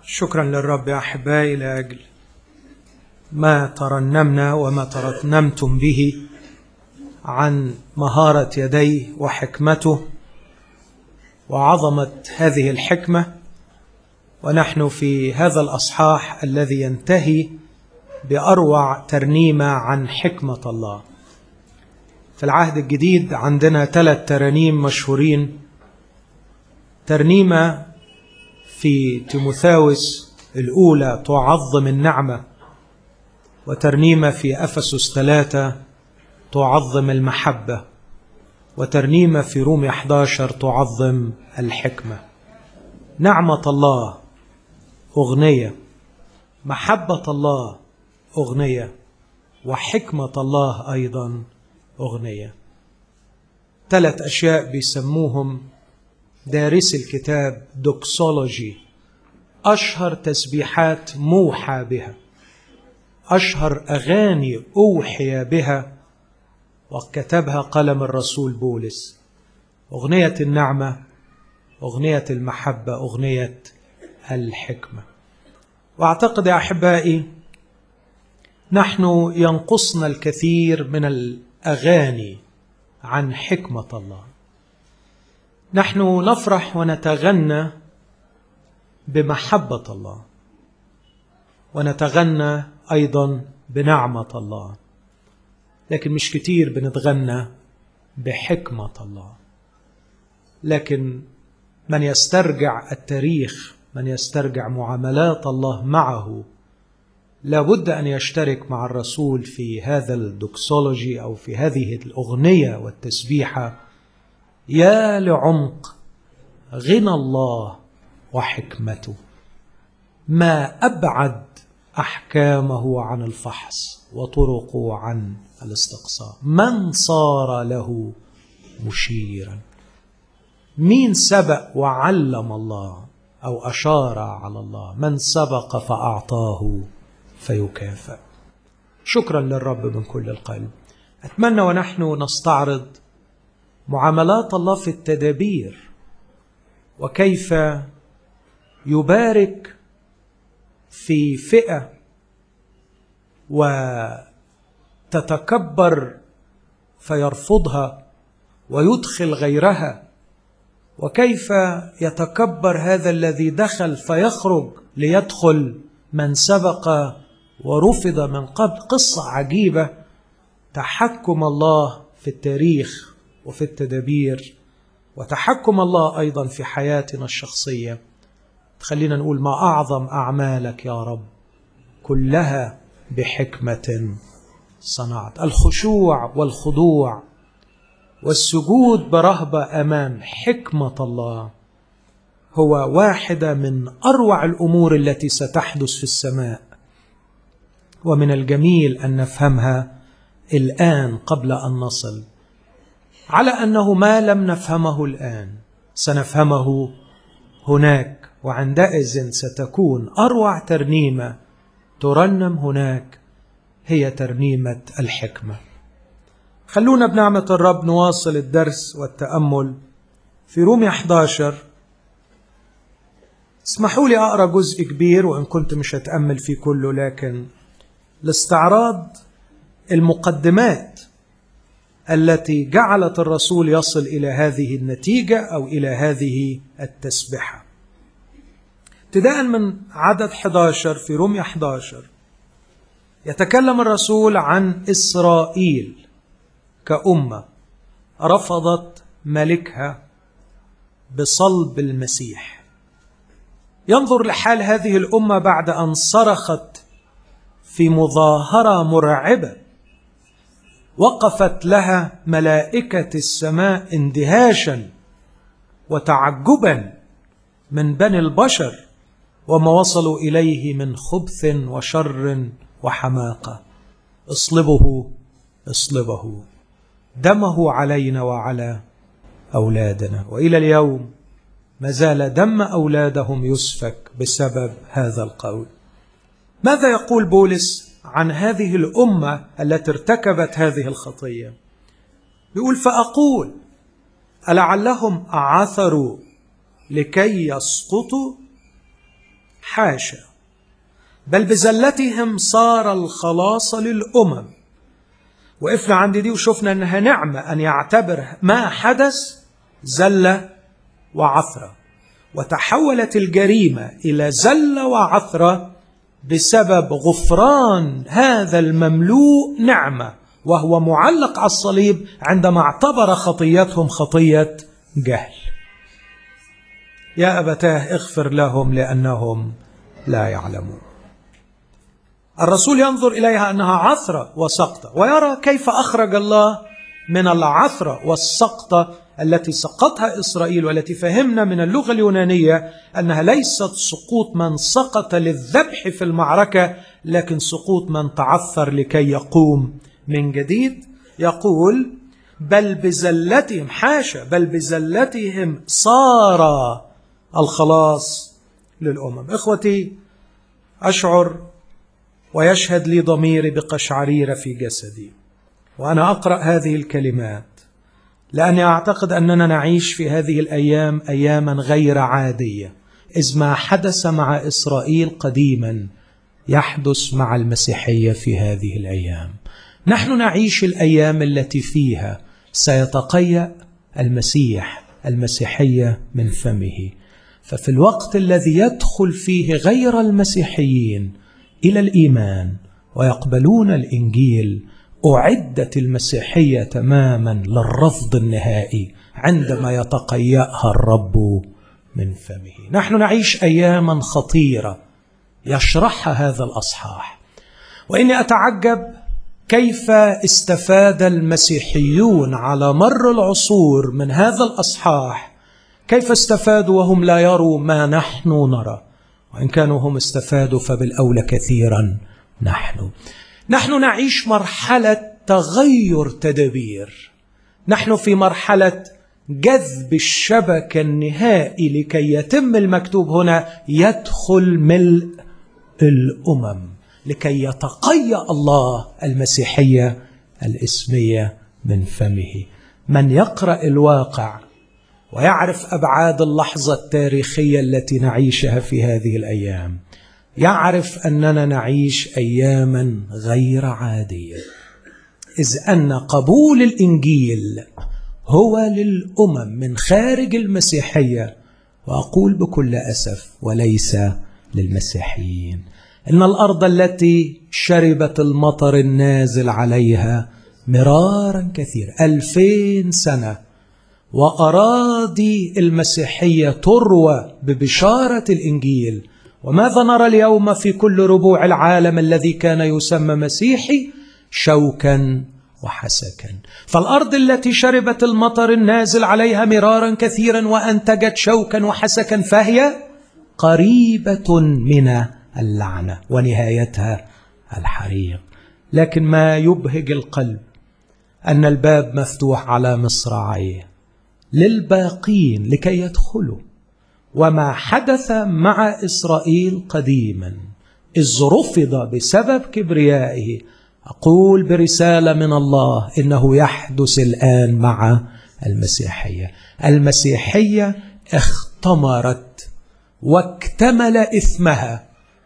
شكرا للرب يا احبائي لاجل ما ترنمنا وما ترنمتم به عن مهاره يديه وحكمته وعظمه هذه الحكمه ونحن في هذا الاصحاح الذي ينتهي باروع ترنيمه عن حكمه الله في العهد الجديد عندنا ثلاث ترانيم مشهورين ترنيمه في تيموثاوس الأولى تعظم النعمة وترنيمة في أفسس ثلاثة تعظم المحبة وترنيمة في روم 11 تعظم الحكمة نعمة الله أغنية محبة الله أغنية وحكمة الله أيضا أغنية ثلاث أشياء بيسموهم دارس الكتاب دوكسولوجي أشهر تسبيحات موحى بها أشهر أغاني أوحي بها وكتبها قلم الرسول بولس أغنية النعمة أغنية المحبة أغنية الحكمة وأعتقد يا أحبائي نحن ينقصنا الكثير من الأغاني عن حكمة الله نحن نفرح ونتغنى بمحبة الله ونتغنى أيضا بنعمة الله لكن مش كتير بنتغنى بحكمة الله لكن من يسترجع التاريخ من يسترجع معاملات الله معه لابد أن يشترك مع الرسول في هذا الدوكسولوجي أو في هذه الأغنية والتسبيحة يا لعمق غنى الله وحكمته ما ابعد احكامه عن الفحص وطرقه عن الاستقصاء من صار له مشيرا مين سبق وعلم الله او اشار على الله من سبق فاعطاه فيكافئ شكرا للرب من كل القلب اتمنى ونحن نستعرض معاملات الله في التدابير وكيف يبارك في فئه وتتكبر فيرفضها ويدخل غيرها وكيف يتكبر هذا الذي دخل فيخرج ليدخل من سبق ورفض من قبل قصه عجيبه تحكم الله في التاريخ وفي التدابير وتحكم الله ايضا في حياتنا الشخصيه خلينا نقول ما اعظم اعمالك يا رب كلها بحكمه صنعت الخشوع والخضوع والسجود برهبه امام حكمه الله هو واحده من اروع الامور التي ستحدث في السماء ومن الجميل ان نفهمها الان قبل ان نصل على انه ما لم نفهمه الان سنفهمه هناك وعندئذ ستكون اروع ترنيمه ترنم هناك هي ترنيمه الحكمه خلونا بنعمه الرب نواصل الدرس والتامل في رومية 11 اسمحوا لي اقرا جزء كبير وان كنت مش هتامل فيه كله لكن لاستعراض المقدمات التي جعلت الرسول يصل الى هذه النتيجه او الى هذه التسبحه ابتداء من عدد 11 في رومية 11 يتكلم الرسول عن اسرائيل كامه رفضت ملكها بصلب المسيح ينظر لحال هذه الامه بعد ان صرخت في مظاهره مرعبه وقفت لها ملائكه السماء اندهاشا وتعجبا من بني البشر وما وصلوا اليه من خبث وشر وحماقه اصلبه اصلبه دمه علينا وعلى اولادنا والى اليوم ما زال دم اولادهم يسفك بسبب هذا القول ماذا يقول بولس عن هذه الامه التي ارتكبت هذه الخطيه يقول فاقول ألعلهم عثروا لكي يسقطوا حاشا بل بزلتهم صار الخلاص للأمم وقفنا عند دي وشفنا أنها نعمة أن يعتبر ما حدث زلة وعثرة وتحولت الجريمة إلى زلة وعثرة بسبب غفران هذا المملوء نعمة وهو معلق على الصليب عندما اعتبر خطيتهم خطية جهل يا أبتاه اغفر لهم لأنهم لا يعلمون الرسول ينظر إليها أنها عثرة وسقطة ويرى كيف أخرج الله من العثرة والسقطة التي سقطها إسرائيل والتي فهمنا من اللغة اليونانية أنها ليست سقوط من سقط للذبح في المعركة لكن سقوط من تعثر لكي يقوم من جديد يقول بل بزلتهم حاشا بل بزلتهم صار الخلاص للأمم إخوتي أشعر ويشهد لي ضميري بقشعريرة في جسدي وأنا أقرأ هذه الكلمات لأني أعتقد أننا نعيش في هذه الأيام أياما غير عادية إذ ما حدث مع إسرائيل قديما يحدث مع المسيحية في هذه الأيام نحن نعيش الأيام التي فيها سيتقيأ المسيح المسيحية من فمه ففي الوقت الذي يدخل فيه غير المسيحيين إلى الإيمان ويقبلون الإنجيل أعدت المسيحية تماما للرفض النهائي عندما يتقيأها الرب من فمه نحن نعيش أياما خطيرة يشرحها هذا الأصحاح وإني أتعجب كيف استفاد المسيحيون على مر العصور من هذا الأصحاح كيف استفادوا وهم لا يروا ما نحن نرى وإن كانوا هم استفادوا فبالأولى كثيرا نحن نحن نعيش مرحلة تغير تدابير نحن في مرحلة جذب الشبكة النهائي لكي يتم المكتوب هنا يدخل ملء الأمم لكي يتقيأ الله المسيحية الإسمية من فمه من يقرأ الواقع ويعرف أبعاد اللحظة التاريخية التي نعيشها في هذه الأيام يعرف أننا نعيش أياما غير عادية إذ أن قبول الإنجيل هو للأمم من خارج المسيحية وأقول بكل أسف وليس للمسيحيين إن الأرض التي شربت المطر النازل عليها مرارا كثير ألفين سنة وأراضي المسيحية تروى ببشارة الإنجيل وماذا نرى اليوم في كل ربوع العالم الذي كان يسمى مسيحي شوكا وحسكا فالأرض التي شربت المطر النازل عليها مرارا كثيرا وأنتجت شوكا وحسكا فهي قريبة من اللعنة ونهايتها الحريق لكن ما يبهج القلب أن الباب مفتوح على مصراعيه للباقين لكي يدخلوا وما حدث مع إسرائيل قديما إذ رفض بسبب كبريائه أقول برسالة من الله إنه يحدث الآن مع المسيحية المسيحية اختمرت واكتمل إثمها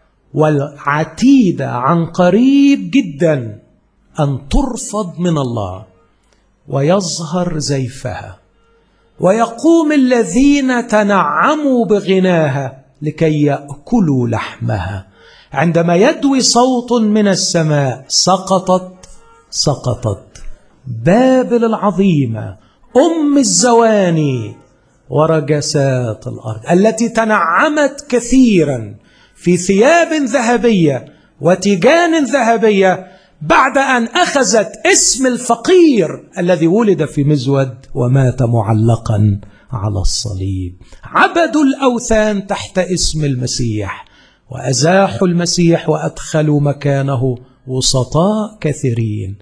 والعتيدة عن قريب جدا أن ترفض من الله ويظهر زيفها ويقوم الذين تنعموا بغناها لكي ياكلوا لحمها عندما يدوي صوت من السماء سقطت سقطت بابل العظيمه ام الزواني ورجسات الارض التي تنعمت كثيرا في ثياب ذهبيه وتيجان ذهبيه بعد أن أخذت اسم الفقير الذي ولد في مزود ومات معلقا على الصليب عبدوا الأوثان تحت اسم المسيح وأزاحوا المسيح وأدخلوا مكانه وسطاء كثيرين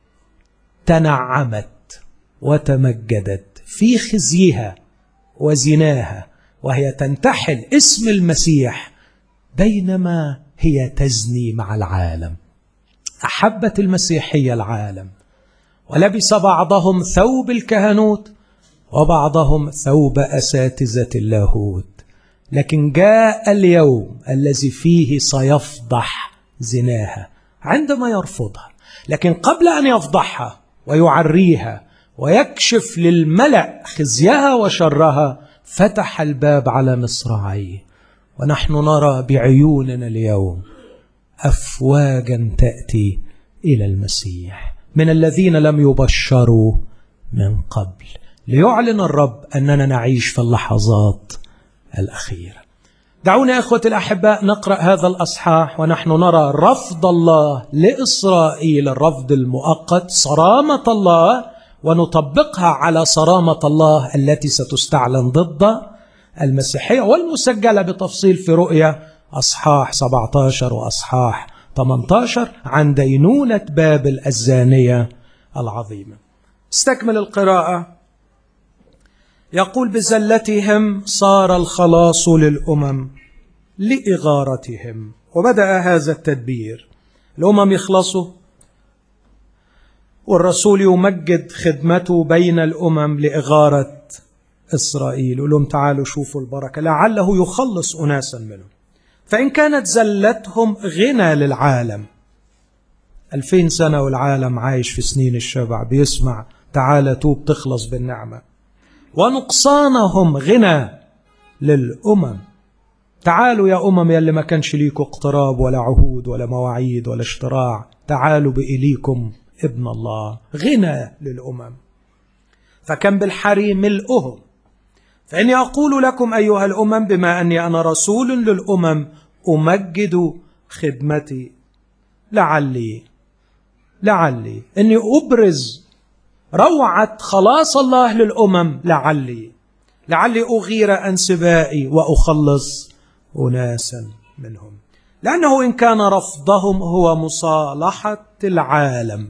تنعمت وتمجدت في خزيها وزناها وهي تنتحل اسم المسيح بينما هي تزني مع العالم أحبت المسيحية العالم ولبس بعضهم ثوب الكهنوت وبعضهم ثوب أساتذة اللاهوت لكن جاء اليوم الذي فيه سيفضح زناها عندما يرفضها لكن قبل أن يفضحها ويعريها ويكشف للملأ خزيها وشرها فتح الباب على مصراعيه ونحن نرى بعيوننا اليوم أفواجا تأتي إلى المسيح من الذين لم يبشروا من قبل ليعلن الرب أننا نعيش في اللحظات الأخيرة دعونا أخوة الأحباء نقرأ هذا الأصحاح ونحن نرى رفض الله لإسرائيل الرفض المؤقت صرامة الله ونطبقها على صرامة الله التي ستستعلن ضد المسيحية والمسجلة بتفصيل في رؤية أصحاح 17 وأصحاح 18 عن دينونة بابل الزانية العظيمة استكمل القراءة يقول بزلتهم صار الخلاص للأمم لإغارتهم وبدأ هذا التدبير الأمم يخلصوا والرسول يمجد خدمته بين الأمم لإغارة إسرائيل يقول لهم تعالوا شوفوا البركة لعله يخلص أناسا منهم فإن كانت زلتهم غنى للعالم ألفين سنة والعالم عايش في سنين الشبع بيسمع تعالى توب تخلص بالنعمة ونقصانهم غنى للأمم تعالوا يا أمم يلي ما كانش ليكوا اقتراب ولا عهود ولا مواعيد ولا اشتراع تعالوا بإليكم ابن الله غنى للأمم فكم بالحري ملؤهم فإني أقول لكم أيها الأمم بما أني أنا رسول للأمم أمجد خدمتي لعلي لعلي أني أبرز روعة خلاص الله للأمم لعلي لعلي أغير أنسبائي وأخلص أناسا منهم لأنه إن كان رفضهم هو مصالحة العالم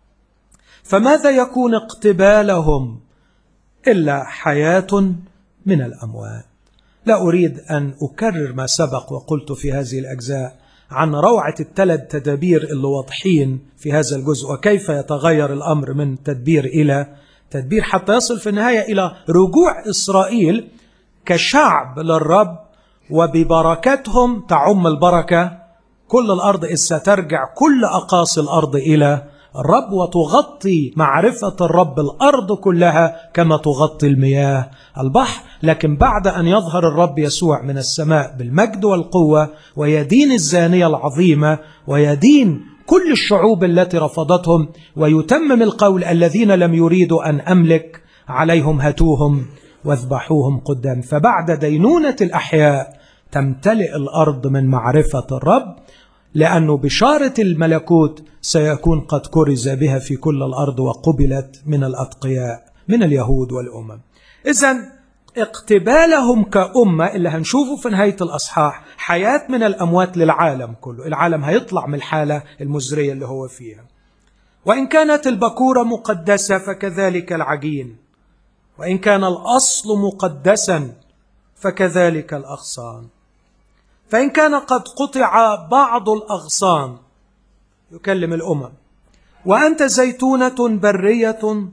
فماذا يكون اقتبالهم إلا حياة من الأموات لا أريد أن أكرر ما سبق وقلت في هذه الأجزاء عن روعة الثلاث تدابير اللي واضحين في هذا الجزء وكيف يتغير الأمر من تدبير إلى تدبير حتى يصل في النهاية إلى رجوع إسرائيل كشعب للرب وببركتهم تعم البركة كل الأرض إذ سترجع كل أقاصي الأرض إلى الرب وتغطي معرفة الرب الأرض كلها كما تغطي المياه البحر لكن بعد أن يظهر الرب يسوع من السماء بالمجد والقوة ويدين الزانية العظيمة ويدين كل الشعوب التي رفضتهم ويتمم القول الذين لم يريدوا أن أملك عليهم هاتوهم واذبحوهم قدام فبعد دينونة الأحياء تمتلئ الأرض من معرفة الرب لأنه بشارة الملكوت سيكون قد كرز بها في كل الأرض وقبلت من الأتقياء من اليهود والأمم إذا اقتبالهم كأمة اللي هنشوفه في نهاية الأصحاح حياة من الأموات للعالم كله العالم هيطلع من الحالة المزرية اللي هو فيها وإن كانت البكورة مقدسة فكذلك العجين وإن كان الأصل مقدسا فكذلك الأغصان فإن كان قد قطع بعض الأغصان يكلم الأمم وأنت زيتونة برية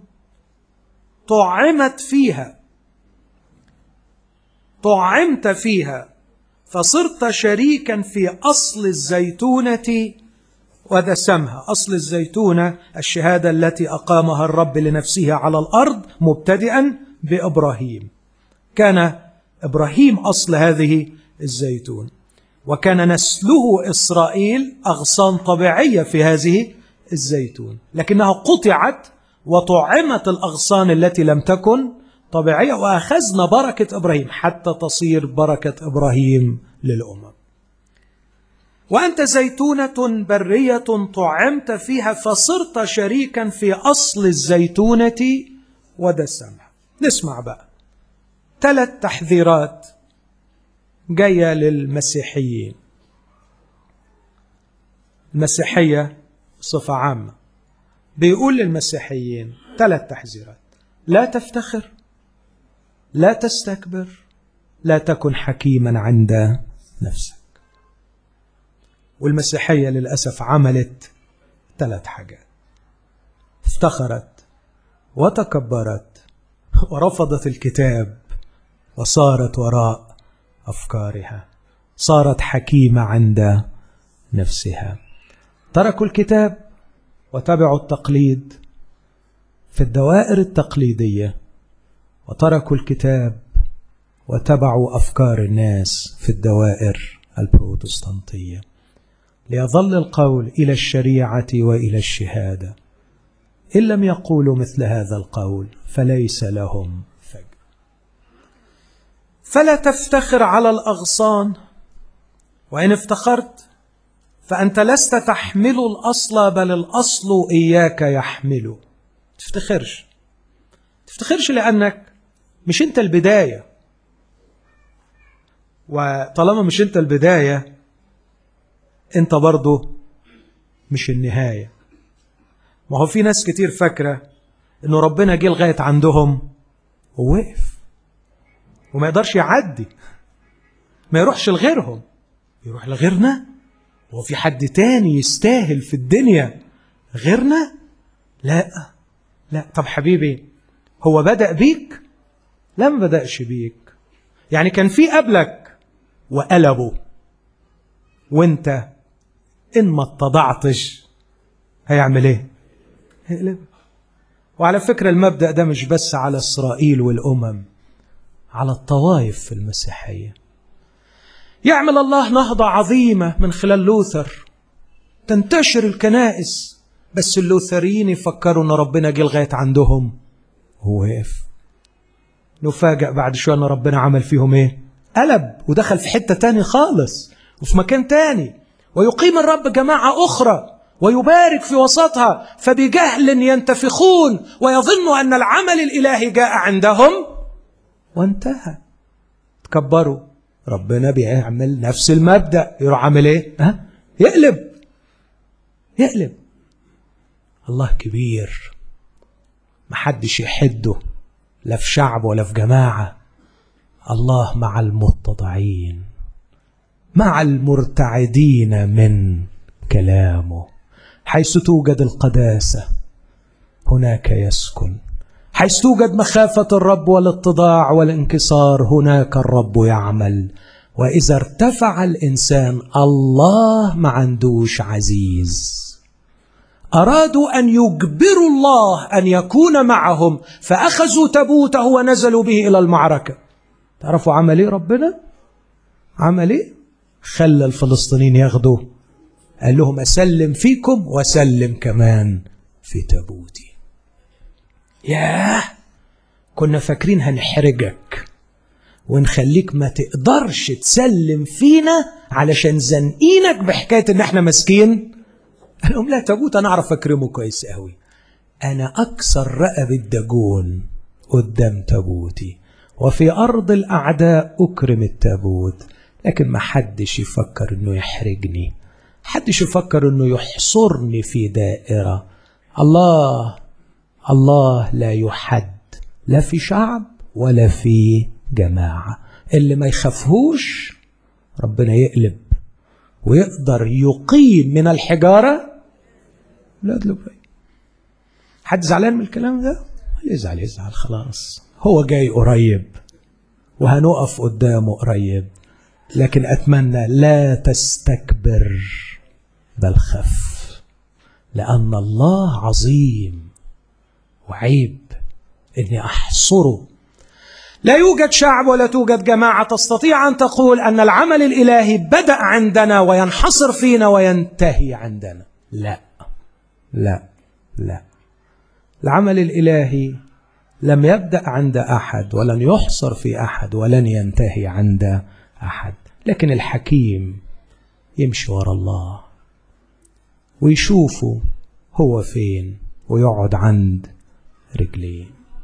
طعمت فيها طعمت فيها فصرت شريكا في أصل الزيتونة ودسمها أصل الزيتونة الشهادة التي أقامها الرب لنفسه على الأرض مبتدئا بإبراهيم كان إبراهيم أصل هذه الزيتون وكان نسله إسرائيل أغصان طبيعية في هذه الزيتون لكنها قطعت وطعمت الأغصان التي لم تكن طبيعية وأخذنا بركة إبراهيم حتى تصير بركة إبراهيم للأمم وأنت زيتونة برية طعمت فيها فصرت شريكا في أصل الزيتونة ودسمها نسمع بقى ثلاث تحذيرات جاية للمسيحيين المسيحية صفة عامة بيقول للمسيحيين ثلاث تحذيرات لا تفتخر لا تستكبر لا تكن حكيما عند نفسك والمسيحية للأسف عملت ثلاث حاجات افتخرت وتكبرت ورفضت الكتاب وصارت وراء أفكارها صارت حكيمة عند نفسها تركوا الكتاب وتبعوا التقليد في الدوائر التقليدية وتركوا الكتاب وتبعوا أفكار الناس في الدوائر البروتستانتية ليظل القول إلى الشريعة وإلى الشهادة إن لم يقولوا مثل هذا القول فليس لهم فجر فلا تفتخر على الأغصان وإن افتخرت فأنت لست تحمل الأصل بل الأصل إياك يحمل تفتخرش تفتخرش لأنك مش أنت البداية وطالما مش أنت البداية أنت برضه مش النهاية ما هو في ناس كتير فاكرة أنه ربنا جه لغاية عندهم ووقف وما يقدرش يعدي ما يروحش لغيرهم يروح لغيرنا هو في حد تاني يستاهل في الدنيا غيرنا لا لا طب حبيبي هو بدأ بيك لا ما بدأش بيك يعني كان في قبلك وقلبه وانت ان ما اتضعتش هيعمل ايه هيقلب وعلى فكرة المبدأ ده مش بس على إسرائيل والأمم على الطوائف في المسيحية يعمل الله نهضة عظيمة من خلال لوثر تنتشر الكنائس بس اللوثريين يفكروا ان ربنا جه لغايه عندهم هو وقف نفاجأ بعد شويه ان ربنا عمل فيهم ايه قلب ودخل في حته تاني خالص وفي مكان تاني ويقيم الرب جماعه اخرى ويبارك في وسطها فبجهل ينتفخون ويظن ان العمل الالهي جاء عندهم وانتهى تكبروا ربنا بيعمل نفس المبدأ يروح عامل ايه ها يقلب يقلب الله كبير محدش يحده لا في شعب ولا في جماعة الله مع المتضعين مع المرتعدين من كلامه حيث توجد القداسة هناك يسكن حيث توجد مخافة الرب والاتضاع والانكسار هناك الرب يعمل وإذا ارتفع الإنسان الله ما عندوش عزيز أرادوا أن يجبروا الله أن يكون معهم فأخذوا تبوته ونزلوا به إلى المعركة تعرفوا عمل إيه ربنا؟ عمل إيه؟ خلى الفلسطينيين ياخدوا قال لهم أسلم فيكم وأسلم كمان في تابوتي ياه كنا فاكرين هنحرجك ونخليك ما تقدرش تسلم فينا علشان زنقينك بحكاية ان احنا ماسكين قال لهم لا تابوت انا اعرف اكرمه كويس قوي انا اكسر رقب الدجون قدام تابوتي وفي ارض الاعداء اكرم التابوت لكن ما حدش يفكر انه يحرجني حدش يفكر انه يحصرني في دائره الله الله لا يحد لا في شعب ولا في جماعة اللي ما يخافهوش ربنا يقلب ويقدر يقيم من الحجارة لا أدلب حد زعلان من الكلام ده يزعل يزعل خلاص هو جاي قريب وهنقف قدامه قريب لكن أتمنى لا تستكبر بل خف لأن الله عظيم وعيب اني احصره لا يوجد شعب ولا توجد جماعه تستطيع ان تقول ان العمل الالهي بدا عندنا وينحصر فينا وينتهي عندنا لا لا لا العمل الالهي لم يبدا عند احد ولن يحصر في احد ولن ينتهي عند احد لكن الحكيم يمشي ورا الله ويشوفه هو فين ويقعد عند رجليه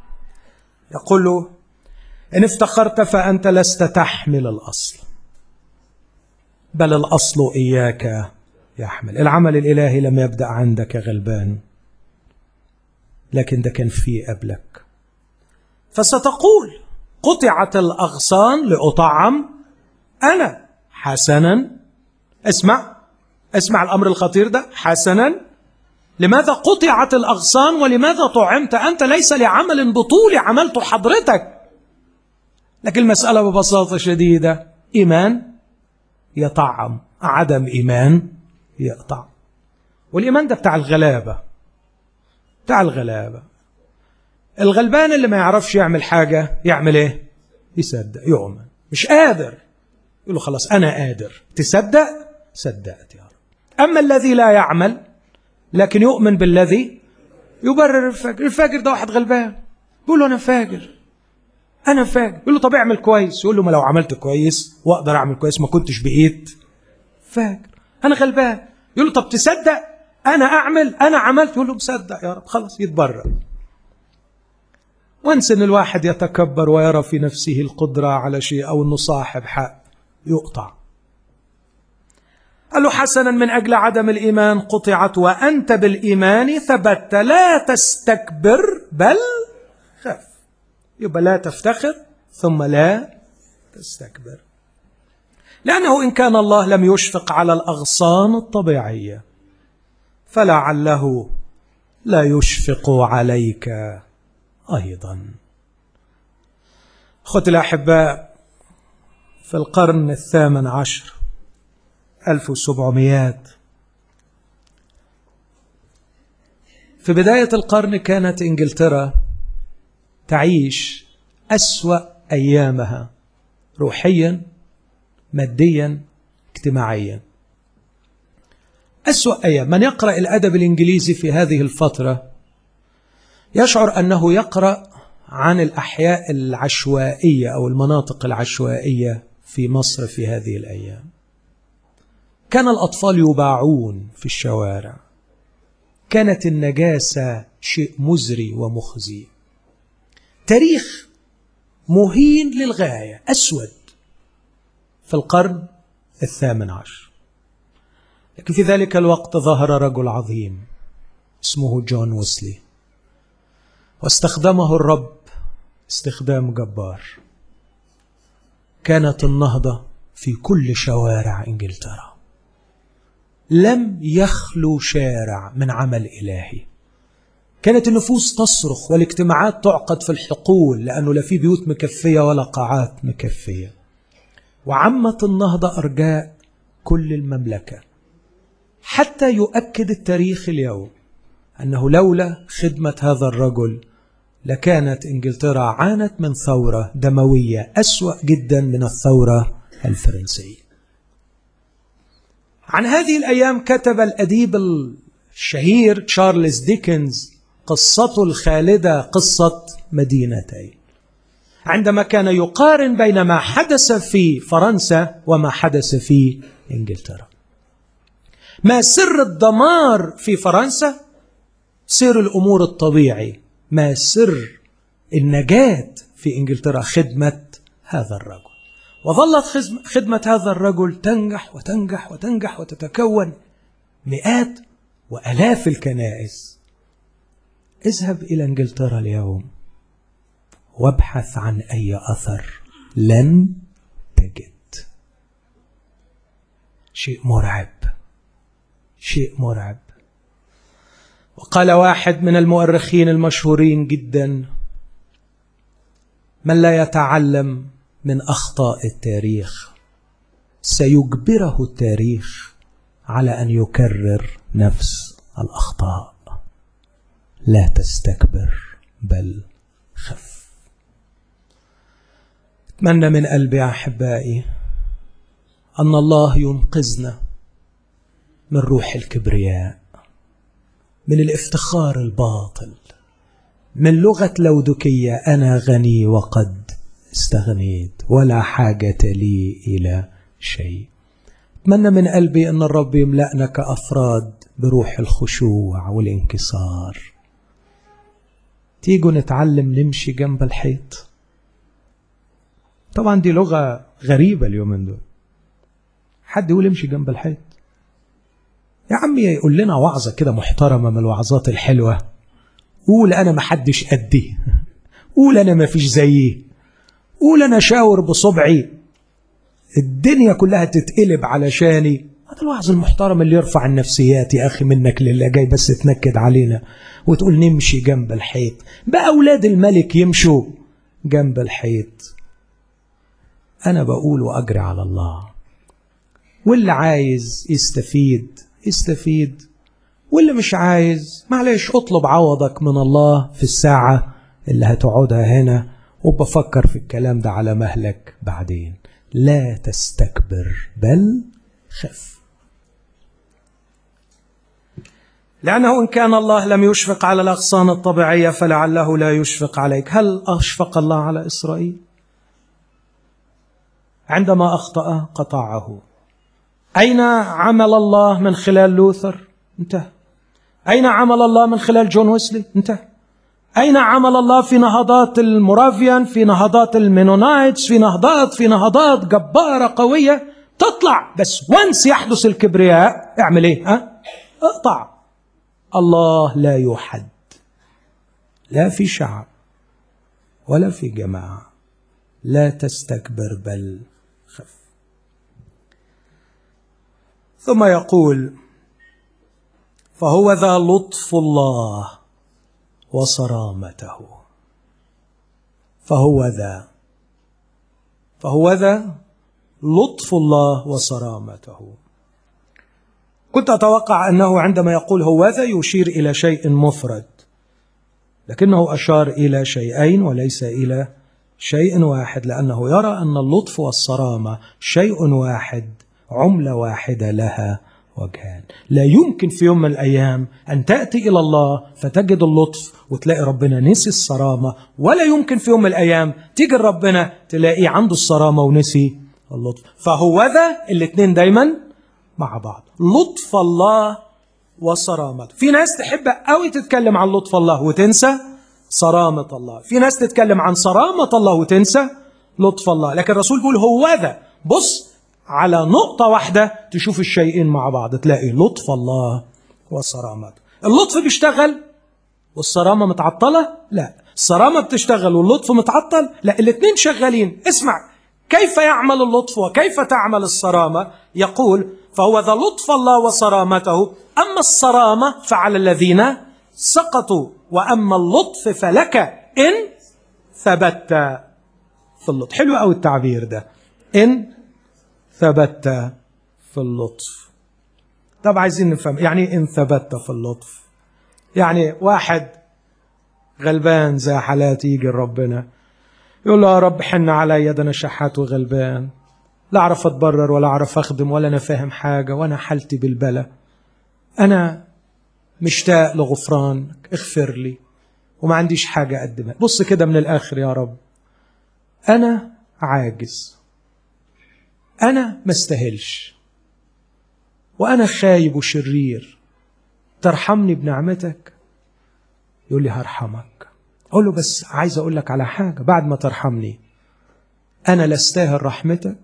يقول له إن افتخرت فأنت لست تحمل الأصل بل الأصل إياك يحمل العمل الإلهي لم يبدأ عندك غلبان لكن ده كان فيه قبلك فستقول قطعت الأغصان لأطعم أنا حسنا اسمع اسمع الأمر الخطير ده حسنا لماذا قطعت الأغصان ولماذا طعمت أنت ليس لعمل بطولي عملته حضرتك لكن المسألة ببساطة شديدة إيمان يطعم عدم إيمان يقطع والإيمان ده بتاع الغلابة بتاع الغلابة الغلبان اللي ما يعرفش يعمل حاجة يعمل ايه يصدق يؤمن مش قادر يقول له خلاص أنا قادر تصدق صدقت يا رب أما الذي لا يعمل لكن يؤمن بالذي يبرر الفاجر الفاجر ده واحد غلبان بيقول له أنا فاجر أنا فاجر يقول له طب اعمل كويس يقول له ما لو عملت كويس وأقدر أعمل كويس ما كنتش بقيت فاجر أنا غلبان يقول له طب تصدق أنا أعمل أنا عملت يقول له مصدق يا رب خلاص يتبرر وانس ان الواحد يتكبر ويرى في نفسه القدرة على شيء أو أنه صاحب حق يقطع قال له حسنا من أجل عدم الإيمان قطعت وأنت بالإيمان ثبت لا تستكبر بل خف يبقى لا تفتخر ثم لا تستكبر لأنه إن كان الله لم يشفق على الأغصان الطبيعية فلعله لا يشفق عليك أيضا أخوتي الأحباء في القرن الثامن عشر ألف وسبعمائات في بداية القرن كانت إنجلترا تعيش أسوأ أيامها روحيا ماديا اجتماعيا أسوأ أيام من يقرأ الأدب الإنجليزي في هذه الفترة يشعر أنه يقرأ عن الأحياء العشوائية أو المناطق العشوائية في مصر في هذه الأيام كان الأطفال يباعون في الشوارع كانت النجاسة شيء مزري ومخزي تاريخ مهين للغاية أسود في القرن الثامن عشر لكن في ذلك الوقت ظهر رجل عظيم اسمه جون ويسلي واستخدمه الرب استخدام جبار كانت النهضة في كل شوارع إنجلترا لم يخلو شارع من عمل إلهي كانت النفوس تصرخ والاجتماعات تعقد في الحقول لأنه لا في بيوت مكفية ولا قاعات مكفية وعمت النهضة أرجاء كل المملكة حتى يؤكد التاريخ اليوم أنه لولا خدمة هذا الرجل لكانت إنجلترا عانت من ثورة دموية أسوأ جدا من الثورة الفرنسية عن هذه الأيام كتب الأديب الشهير تشارلز ديكنز قصته الخالدة قصة مدينتين عندما كان يقارن بين ما حدث في فرنسا وما حدث في إنجلترا ما سر الدمار في فرنسا سير الأمور الطبيعي ما سر النجاة في إنجلترا خدمة هذا الرجل وظلت خدمة هذا الرجل تنجح وتنجح وتنجح وتتكون مئات وألاف الكنائس اذهب إلى إنجلترا اليوم وابحث عن أي أثر لن تجد شيء مرعب شيء مرعب وقال واحد من المؤرخين المشهورين جدا من لا يتعلم من أخطاء التاريخ سيجبره التاريخ على أن يكرر نفس الأخطاء لا تستكبر بل خف أتمنى من قلبي أحبائي أن الله ينقذنا من روح الكبرياء من الافتخار الباطل من لغة لودكية أنا غني وقد استغنيت ولا حاجة لي إلى شيء أتمنى من قلبي أن الرب يملأنا كأفراد بروح الخشوع والانكسار تيجوا نتعلم نمشي جنب الحيط طبعا دي لغة غريبة اليومين دول حد يقول امشي جنب الحيط يا عمي يقول لنا وعظة كده محترمة من الوعظات الحلوة قول أنا ما حدش قدي قول أنا ما فيش زيي قول أنا شاور بصبعي الدنيا كلها تتقلب علشاني هذا الوعظ المحترم اللي يرفع النفسيات يا أخي منك لله جاي بس تنكد علينا وتقول نمشي جنب الحيط بقى أولاد الملك يمشوا جنب الحيط أنا بقول وأجري على الله واللي عايز يستفيد يستفيد واللي مش عايز معلش اطلب عوضك من الله في الساعة اللي هتقعدها هنا وبفكر في الكلام ده على مهلك بعدين لا تستكبر بل خف لأنه إن كان الله لم يشفق على الأغصان الطبيعية فلعله لا يشفق عليك هل أشفق الله على إسرائيل؟ عندما أخطأ قطعه أين عمل الله من خلال لوثر؟ انتهى أين عمل الله من خلال جون ويسلي؟ انتهى أين عمل الله في نهضات المورافيان في نهضات المينونايتس في نهضات في نهضات جبارة قوية تطلع بس وانس يحدث الكبرياء اعمل ايه ها اقطع الله لا يحد لا في شعب ولا في جماعة لا تستكبر بل خف ثم يقول فهو ذا لطف الله وصرامته فهو ذا فهو ذا لطف الله وصرامته كنت اتوقع انه عندما يقول هو ذا يشير الى شيء مفرد لكنه اشار الى شيئين وليس الى شيء واحد لانه يرى ان اللطف والصرامه شيء واحد عمله واحده لها وجهان لا يمكن في يوم من الأيام أن تأتي إلى الله فتجد اللطف وتلاقي ربنا نسي الصرامة ولا يمكن في يوم من الأيام تيجي ربنا تلاقيه عنده الصرامة ونسي اللطف فهو ذا الاثنين دايما مع بعض لطف الله وصرامته في ناس تحب قوي تتكلم عن لطف الله وتنسى صرامة الله في ناس تتكلم عن صرامة الله وتنسى لطف الله لكن الرسول بيقول هو ذا بص على نقطة واحدة تشوف الشيئين مع بعض تلاقي لطف الله وصرامته اللطف بيشتغل والصرامة متعطلة لا الصرامة بتشتغل واللطف متعطل لا الاثنين شغالين اسمع كيف يعمل اللطف وكيف تعمل الصرامة يقول فهو ذا لطف الله وصرامته أما الصرامة فعلى الذين سقطوا وأما اللطف فلك إن ثبت في اللطف حلو قوي التعبير ده إن ثبت في اللطف طب عايزين نفهم يعني إن ثبت في اللطف يعني واحد غلبان زي حالاتي يجي ربنا يقول له يا رب حن عليا ده انا شحات وغلبان لا اعرف اتبرر ولا اعرف اخدم ولا انا فاهم حاجه وانا حالتي بالبلا انا مشتاق لغفرانك اغفر لي وما عنديش حاجه اقدمها بص كده من الاخر يا رب انا عاجز انا ما استاهلش وانا خايب وشرير ترحمني بنعمتك يقول لي هرحمك اقول له بس عايز اقول لك على حاجه بعد ما ترحمني انا لا استاهل رحمتك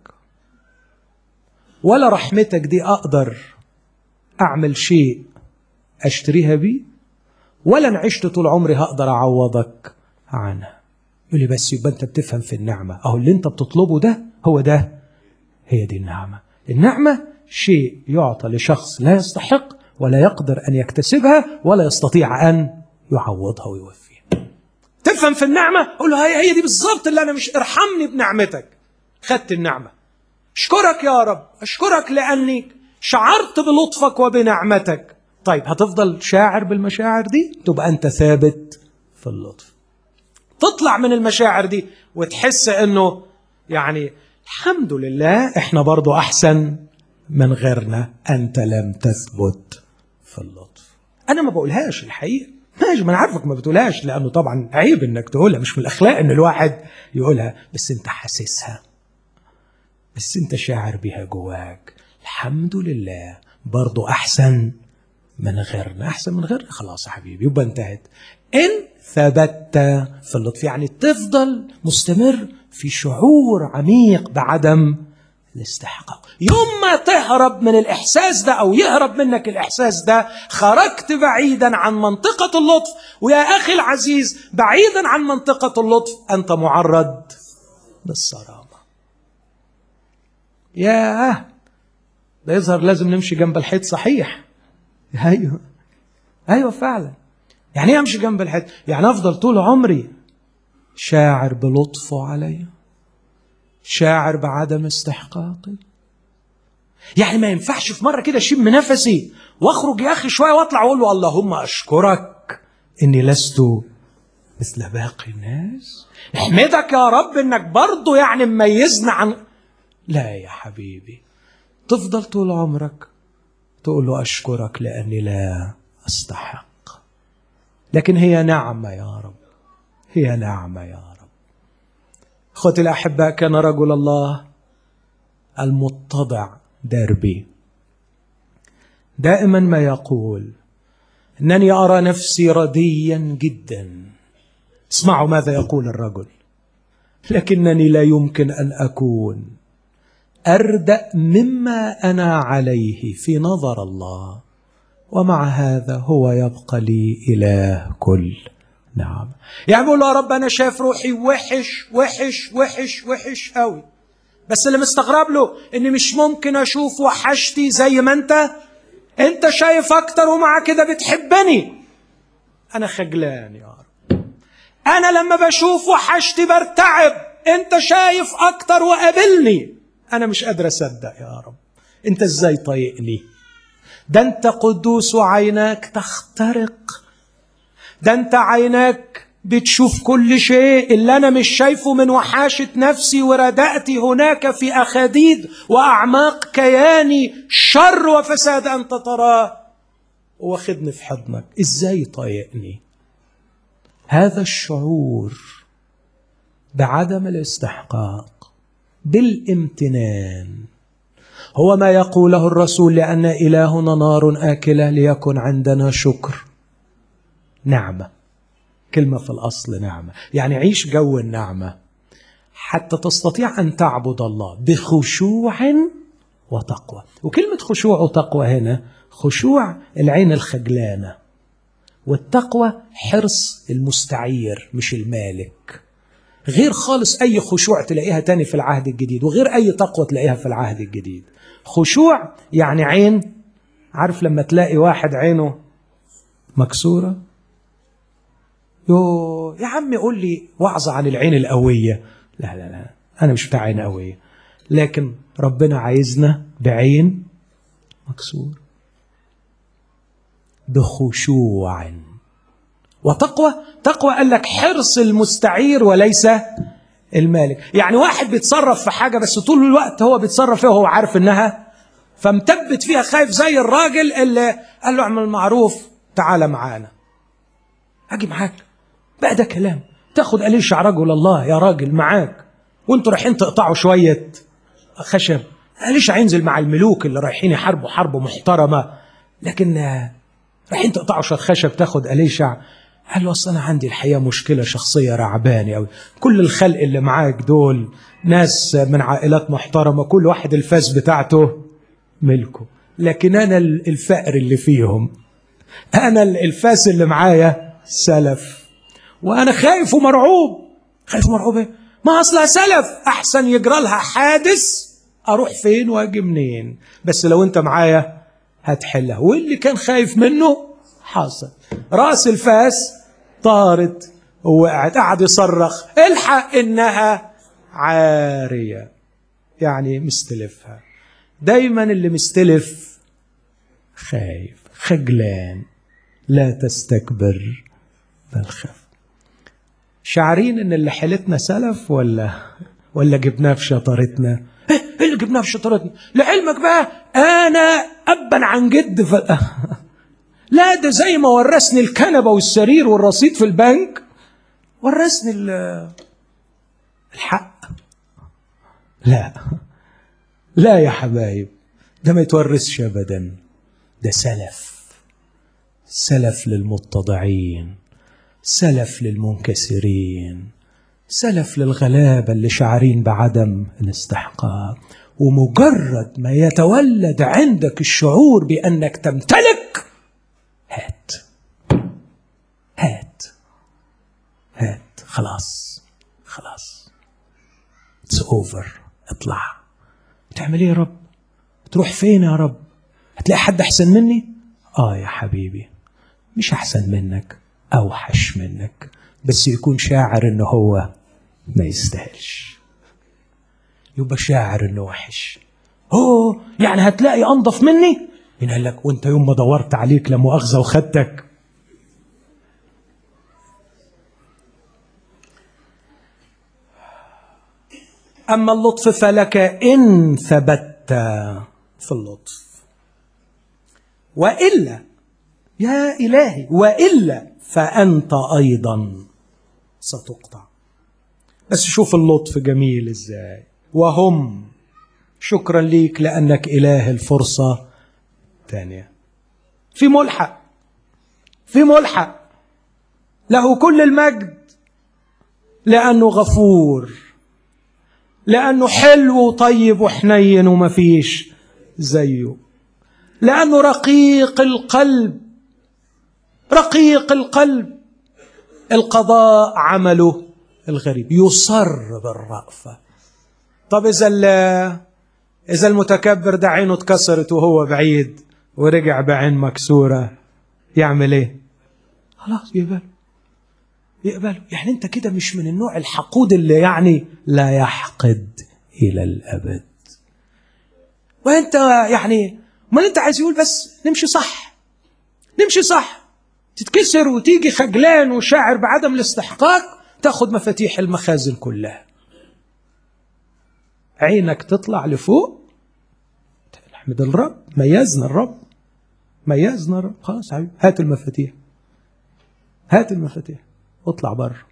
ولا رحمتك دي اقدر اعمل شيء اشتريها بيه ولا ان عشت طول عمري هقدر اعوضك عنها يقول لي بس يبقى انت بتفهم في النعمه اهو اللي انت بتطلبه ده هو ده هي دي النعمه النعمه شيء يعطى لشخص لا يستحق ولا يقدر ان يكتسبها ولا يستطيع ان يعوضها ويوفيها تفهم في النعمة قول له هي, هي دي بالظبط اللي أنا مش ارحمني بنعمتك خدت النعمة أشكرك يا رب أشكرك لأني شعرت بلطفك وبنعمتك طيب هتفضل شاعر بالمشاعر دي تبقى أنت ثابت في اللطف تطلع من المشاعر دي وتحس أنه يعني الحمد لله احنا برضو أحسن من غيرنا أنت لم تثبت في اللطف أنا ما بقولهاش الحقيقة ماشي ما انا عارفك ما بتقولهاش لانه طبعا عيب انك تقولها مش من الاخلاق ان الواحد يقولها بس انت حاسسها بس انت شاعر بيها جواك الحمد لله برضو احسن من غيرنا احسن من غيرنا خلاص يا حبيبي يبقى انتهت ان ثبت في اللطف يعني تفضل مستمر في شعور عميق بعدم الاستحقاق يوم ما تهرب من الإحساس ده أو يهرب منك الإحساس ده خرجت بعيدا عن منطقة اللطف ويا أخي العزيز بعيدا عن منطقة اللطف أنت معرض للصرامة ياه ده يظهر لازم نمشي جنب الحيط صحيح ايوه ايوه فعلا يعني ايه امشي جنب الحيط يعني افضل طول عمري شاعر بلطفه عليا شاعر بعدم استحقاقي يعني ما ينفعش في مرة كده أشم نفسي واخرج يا أخي شوية واطلع وأقول له اللهم أشكرك إني لست مثل باقي الناس احمدك يا رب إنك برضه يعني مميزنا عن لا يا حبيبي تفضل طول عمرك تقول له أشكرك لأني لا أستحق لكن هي نعمة يا رب هي نعمة يا رب اخوتي الأحباء كان رجل الله المتضع دربي دائما ما يقول انني ارى نفسي رديا جدا اسمعوا ماذا يقول الرجل لكنني لا يمكن ان اكون اردا مما انا عليه في نظر الله ومع هذا هو يبقى لي اله كل نعم يعني بقول يا رب انا شايف روحي وحش وحش وحش وحش قوي بس اللي مستغرب له اني مش ممكن اشوف وحشتي زي ما انت انت شايف اكتر ومع كده بتحبني انا خجلان يا رب انا لما بشوف وحشتي برتعب انت شايف اكتر وقابلني انا مش قادر اصدق يا رب انت ازاي طايقني ده انت قدوس وعيناك تخترق ده انت عيناك بتشوف كل شيء اللي انا مش شايفه من وحاشه نفسي وردأتي هناك في اخاديد واعماق كياني شر وفساد انت تراه واخدني في حضنك ازاي طايقني هذا الشعور بعدم الاستحقاق بالامتنان هو ما يقوله الرسول لان الهنا نار اكله ليكن عندنا شكر نعمه كلمة في الأصل نعمة يعني عيش جو النعمة حتى تستطيع أن تعبد الله بخشوع وتقوى وكلمة خشوع وتقوى هنا خشوع العين الخجلانة والتقوى حرص المستعير مش المالك غير خالص أي خشوع تلاقيها تاني في العهد الجديد وغير أي تقوى تلاقيها في العهد الجديد خشوع يعني عين عارف لما تلاقي واحد عينه مكسورة يو يا عم قول لي وعظة عن العين القوية لا لا لا أنا مش بتاع عين قوية لكن ربنا عايزنا بعين مكسور بخشوع وتقوى تقوى قال لك حرص المستعير وليس المالك يعني واحد بيتصرف في حاجة بس طول الوقت هو بيتصرف فيها وهو عارف انها فمثبت فيها خايف زي الراجل اللي قال له اعمل معروف تعالى معانا اجي معاك بقى ده كلام تاخد أليشع رجل الله يا راجل معاك وانتوا رايحين تقطعوا شوية خشب أليشع ينزل مع الملوك اللي رايحين يحاربوا حرب محترمة لكن رايحين تقطعوا شوية خشب تاخد أليشع قال له أصل أنا عندي الحقيقة مشكلة شخصية رعباني أوي كل الخلق اللي معاك دول ناس من عائلات محترمة كل واحد الفاس بتاعته ملكه لكن أنا الفقر اللي فيهم أنا الفاس اللي معايا سلف وانا خايف ومرعوب خايف ومرعوب ايه ما اصلها سلف احسن يجرى لها حادث اروح فين واجي منين بس لو انت معايا هتحلها واللي كان خايف منه حصل راس الفاس طارت ووقعت قعد يصرخ الحق انها عاريه يعني مستلفها دايما اللي مستلف خايف خجلان لا تستكبر بل خف شعرين ان اللي حيلتنا سلف ولا ولا جبناه في شطارتنا ايه اللي جبناه في شطارتنا لعلمك بقى انا ابا عن جد ف... لا ده زي ما ورثني الكنبه والسرير والرصيد في البنك ورثني الحق لا لا يا حبايب ده ما يتورثش ابدا ده سلف سلف للمتضعين سلف للمنكسرين سلف للغلابة اللي شعرين بعدم الاستحقاق ومجرد ما يتولد عندك الشعور بأنك تمتلك هات هات هات خلاص خلاص اتس اوفر اطلع تعمل ايه يا رب تروح فين يا رب هتلاقي حد احسن مني اه يا حبيبي مش احسن منك اوحش منك بس يكون شاعر ان هو ما يستاهلش يبقى شاعر انه وحش هو يعني هتلاقي انضف مني مين قال لك وانت يوم ما دورت عليك لا مؤاخذه وخدتك اما اللطف فلك ان ثبت في اللطف والا يا الهي والا فانت ايضا ستقطع بس شوف اللطف جميل ازاي وهم شكرا ليك لانك اله الفرصه ثانيه في ملحق في ملحق له كل المجد لانه غفور لانه حلو وطيب وحنين ومفيش زيه لانه رقيق القلب رقيق القلب القضاء عمله الغريب يصر بالرأفة طب إذا إذا المتكبر ده عينه اتكسرت وهو بعيد ورجع بعين مكسورة يعمل إيه؟ خلاص يقبل يقبله يعني أنت كده مش من النوع الحقود اللي يعني لا يحقد إلى الأبد وأنت يعني ما أنت عايز يقول بس نمشي صح نمشي صح تتكسر وتيجي خجلان وشاعر بعدم الاستحقاق تاخد مفاتيح المخازن كلها عينك تطلع لفوق تحمد الرب ميزنا الرب ميزنا الرب خلاص حبيبي هات المفاتيح هات المفاتيح واطلع بره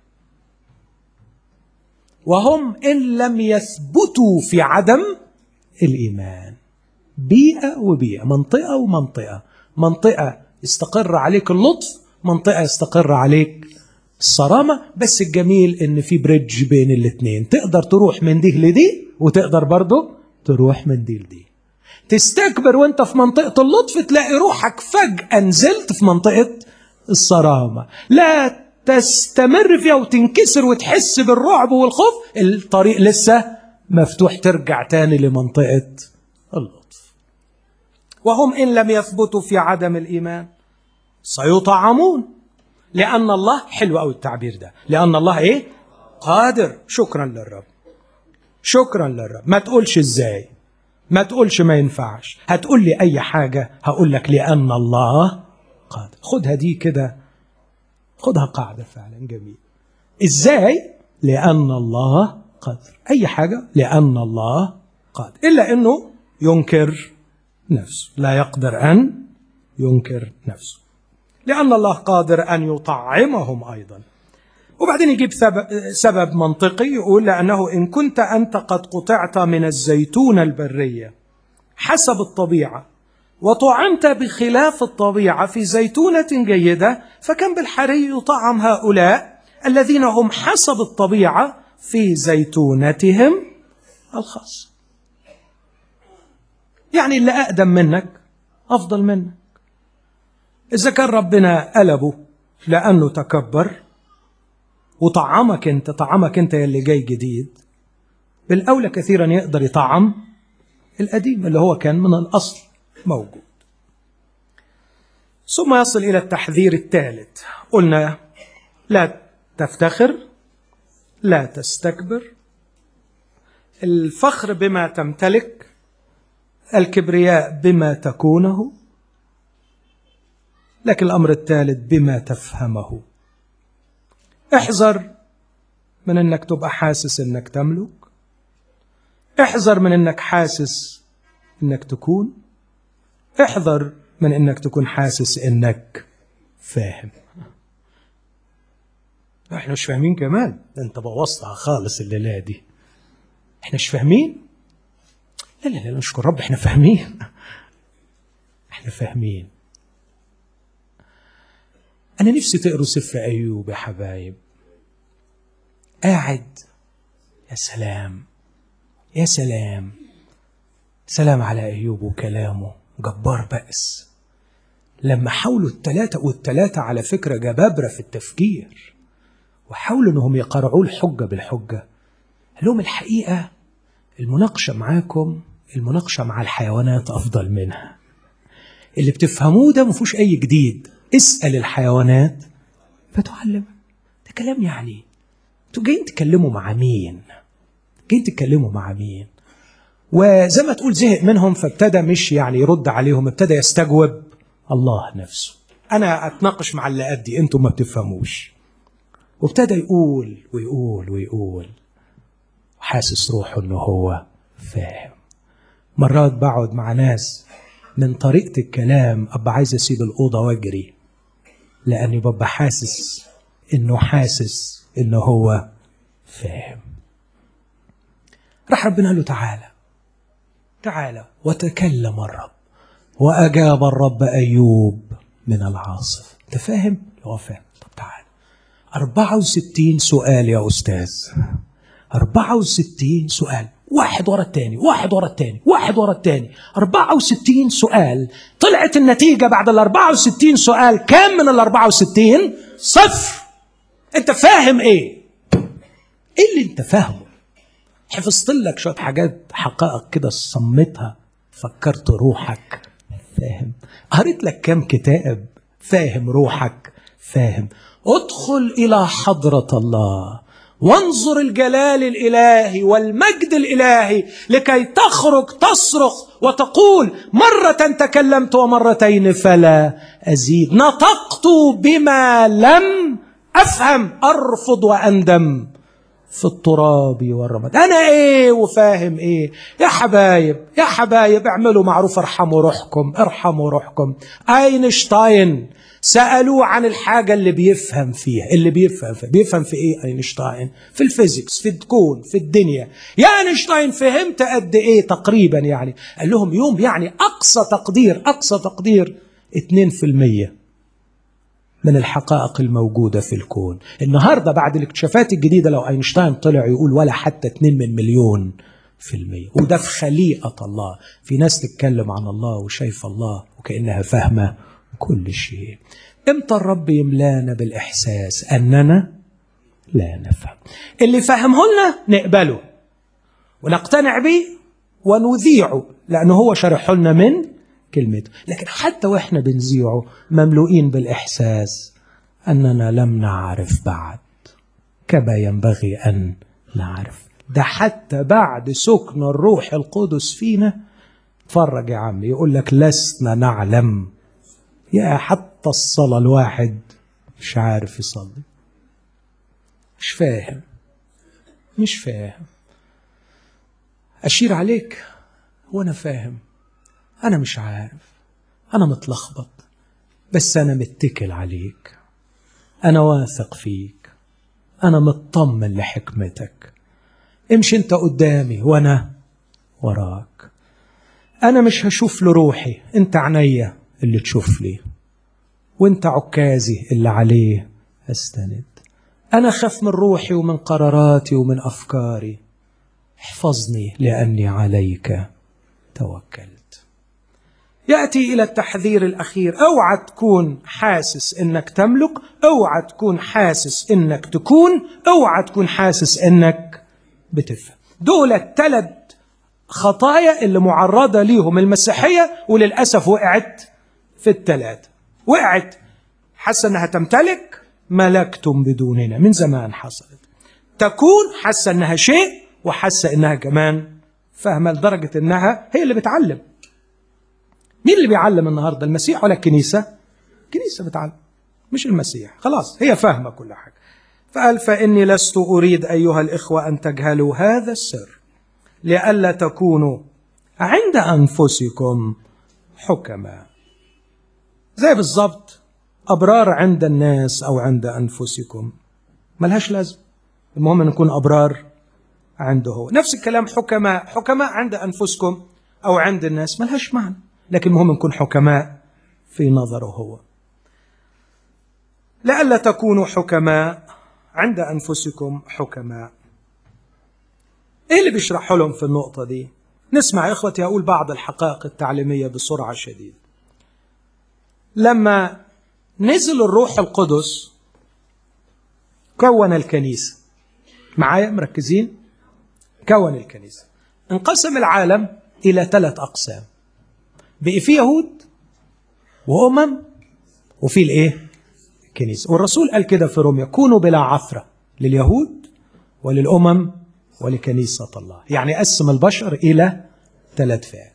وهم ان لم يثبتوا في عدم الايمان بيئه وبيئه منطقه ومنطقه منطقه يستقر عليك اللطف منطقه يستقر عليك الصرامه بس الجميل ان في بريدج بين الاثنين تقدر تروح من دي لدي وتقدر برضه تروح من دي لدي تستكبر وانت في منطقه اللطف تلاقي روحك فجاه نزلت في منطقه الصرامه لا تستمر فيها وتنكسر وتحس بالرعب والخوف الطريق لسه مفتوح ترجع تاني لمنطقه اللطف وهم ان لم يثبتوا في عدم الايمان سيطعمون لأن الله حلو أوي التعبير ده لأن الله إيه قادر شكرا للرب شكرا للرب ما تقولش إزاي ما تقولش ما ينفعش هتقول لي أي حاجة هقول لك لأن الله قادر خدها دي كده خدها قاعدة فعلا جميل إزاي لأن الله قادر أي حاجة لأن الله قادر إلا أنه ينكر نفسه لا يقدر أن ينكر نفسه لأن الله قادر أن يطعمهم أيضا وبعدين يجيب سبب, سبب منطقي يقول لأنه إن كنت أنت قد قطعت من الزيتون البرية حسب الطبيعة وطعمت بخلاف الطبيعة في زيتونة جيدة فكم بالحري يطعم هؤلاء الذين هم حسب الطبيعة في زيتونتهم الخاصة يعني اللي أقدم منك أفضل منك إذا كان ربنا قلبه لأنه تكبر وطعمك أنت طعمك أنت اللي جاي جديد بالأولى كثيرا يقدر يطعم القديم اللي هو كان من الأصل موجود ثم يصل إلى التحذير الثالث قلنا لا تفتخر لا تستكبر الفخر بما تمتلك الكبرياء بما تكونه لكن الأمر الثالث بما تفهمه احذر من انك تبقى حاسس انك تملك احذر من انك حاسس انك تكون احذر من انك تكون حاسس انك فاهم احنا مش فاهمين كمان انت بوظتها خالص الليله دي احنا مش فاهمين لا لا لا نشكر رب احنا فاهمين احنا فاهمين أنا نفسي تقروا سفر أيوب يا حبايب قاعد يا سلام يا سلام سلام على أيوب وكلامه جبار بأس لما حاولوا التلاتة والتلاتة على فكرة جبابرة في التفكير وحاولوا انهم يقرعوا الحجة بالحجة قال لهم الحقيقة المناقشة معاكم المناقشة مع الحيوانات أفضل منها اللي بتفهموه ده مفيهوش أي جديد اسأل الحيوانات فتعلم ده كلام يعني انتوا جايين تكلموا مع مين جايين تتكلموا مع مين وزي ما تقول زهق منهم فابتدى مش يعني يرد عليهم ابتدى يستجوب الله نفسه انا اتناقش مع اللي قدي انتم ما بتفهموش وابتدى يقول ويقول ويقول وحاسس روحه انه هو فاهم مرات بقعد مع ناس من طريقة الكلام أبقى عايز أسيب الأوضة وأجري لأني ببقى حاسس إنه حاسس إنه هو فاهم راح ربنا قال له تعالى تعالى وتكلم الرب وأجاب الرب أيوب من العاصف أنت فاهم؟ هو فاهم طب تعالى 64 سؤال يا أستاذ 64 سؤال واحد ورا التاني واحد ورا التاني واحد ورا التاني 64 سؤال طلعت النتيجة بعد ال 64 سؤال كام من ال 64 صفر انت فاهم ايه ايه اللي انت فاهمه حفظت لك شوية حاجات حقائق كده صمتها فكرت روحك فاهم قريت لك كام كتاب فاهم روحك فاهم ادخل الى حضرة الله وانظر الجلال الالهي والمجد الالهي لكي تخرج تصرخ وتقول مره تكلمت ومرتين فلا ازيد نطقت بما لم افهم ارفض واندم في التراب والرماد انا ايه وفاهم ايه يا حبايب يا حبايب اعملوا معروف ارحموا روحكم ارحموا روحكم اينشتاين سالوه عن الحاجه اللي بيفهم فيها اللي بيفهم فيها بيفهم في ايه اينشتاين في الفيزيكس في الكون في الدنيا يا اينشتاين فهمت قد ايه تقريبا يعني قال لهم يوم يعني اقصى تقدير اقصى تقدير 2% من الحقائق الموجودة في الكون النهاردة بعد الاكتشافات الجديدة لو أينشتاين طلع يقول ولا حتى 2 من مليون في المية وده في خليقة الله في ناس تتكلم عن الله وشايفة الله وكأنها فاهمة كل شيء امتى الرب يملانا بالإحساس أننا لا نفهم اللي فهمه لنا نقبله ونقتنع به ونذيعه لأنه هو شرحه لنا من كلمته لكن حتى واحنا بنذيعه مملوئين بالإحساس أننا لم نعرف بعد كما ينبغي أن نعرف ده حتى بعد سكن الروح القدس فينا اتفرج يا عم يقول لك لسنا نعلم يا حتى الصلاة الواحد مش عارف يصلي مش فاهم مش فاهم أشير عليك وأنا فاهم أنا مش عارف أنا متلخبط بس أنا متكل عليك أنا واثق فيك أنا مطمن لحكمتك امشي أنت قدامي وأنا وراك أنا مش هشوف لروحي أنت عينيا اللي تشوف لي وأنت عكازي اللي عليه أستند أنا خاف من روحي ومن قراراتي ومن أفكاري احفظني لأني عليك توكلت ياتي الى التحذير الاخير اوعى تكون حاسس انك تملك اوعى تكون حاسس انك تكون اوعى تكون حاسس انك بتفهم دول الثلاث خطايا اللي معرضه ليهم المسيحيه وللاسف وقعت في الثلاثه وقعت حاسه انها تمتلك ملكتم بدوننا من زمان حصلت تكون حاسه انها شيء وحاسه انها كمان فاهمه لدرجه انها هي اللي بتعلم مين اللي بيعلم النهارده المسيح ولا الكنيسه الكنيسه بتعلم مش المسيح خلاص هي فاهمه كل حاجه فقال فاني لست اريد ايها الاخوه ان تجهلوا هذا السر لئلا تكونوا عند انفسكم حكماء زي بالظبط ابرار عند الناس او عند انفسكم ملهاش لازمه المهم ان نكون ابرار عنده هو نفس الكلام حكماء حكماء عند انفسكم او عند الناس ملهاش معنى لكن المهم نكون حكماء في نظره هو لئلا تكونوا حكماء عند انفسكم حكماء ايه اللي بيشرحه لهم في النقطه دي نسمع يا اخوتي اقول بعض الحقائق التعليميه بسرعه شديده لما نزل الروح القدس كون الكنيسه معايا مركزين كون الكنيسه انقسم العالم الى ثلاث اقسام بقي في يهود وامم وفي الايه الكنيسه والرسول قال كده في روميا كونوا بلا عثره لليهود وللامم ولكنيسة الله يعني قسم البشر إلى ثلاث فئات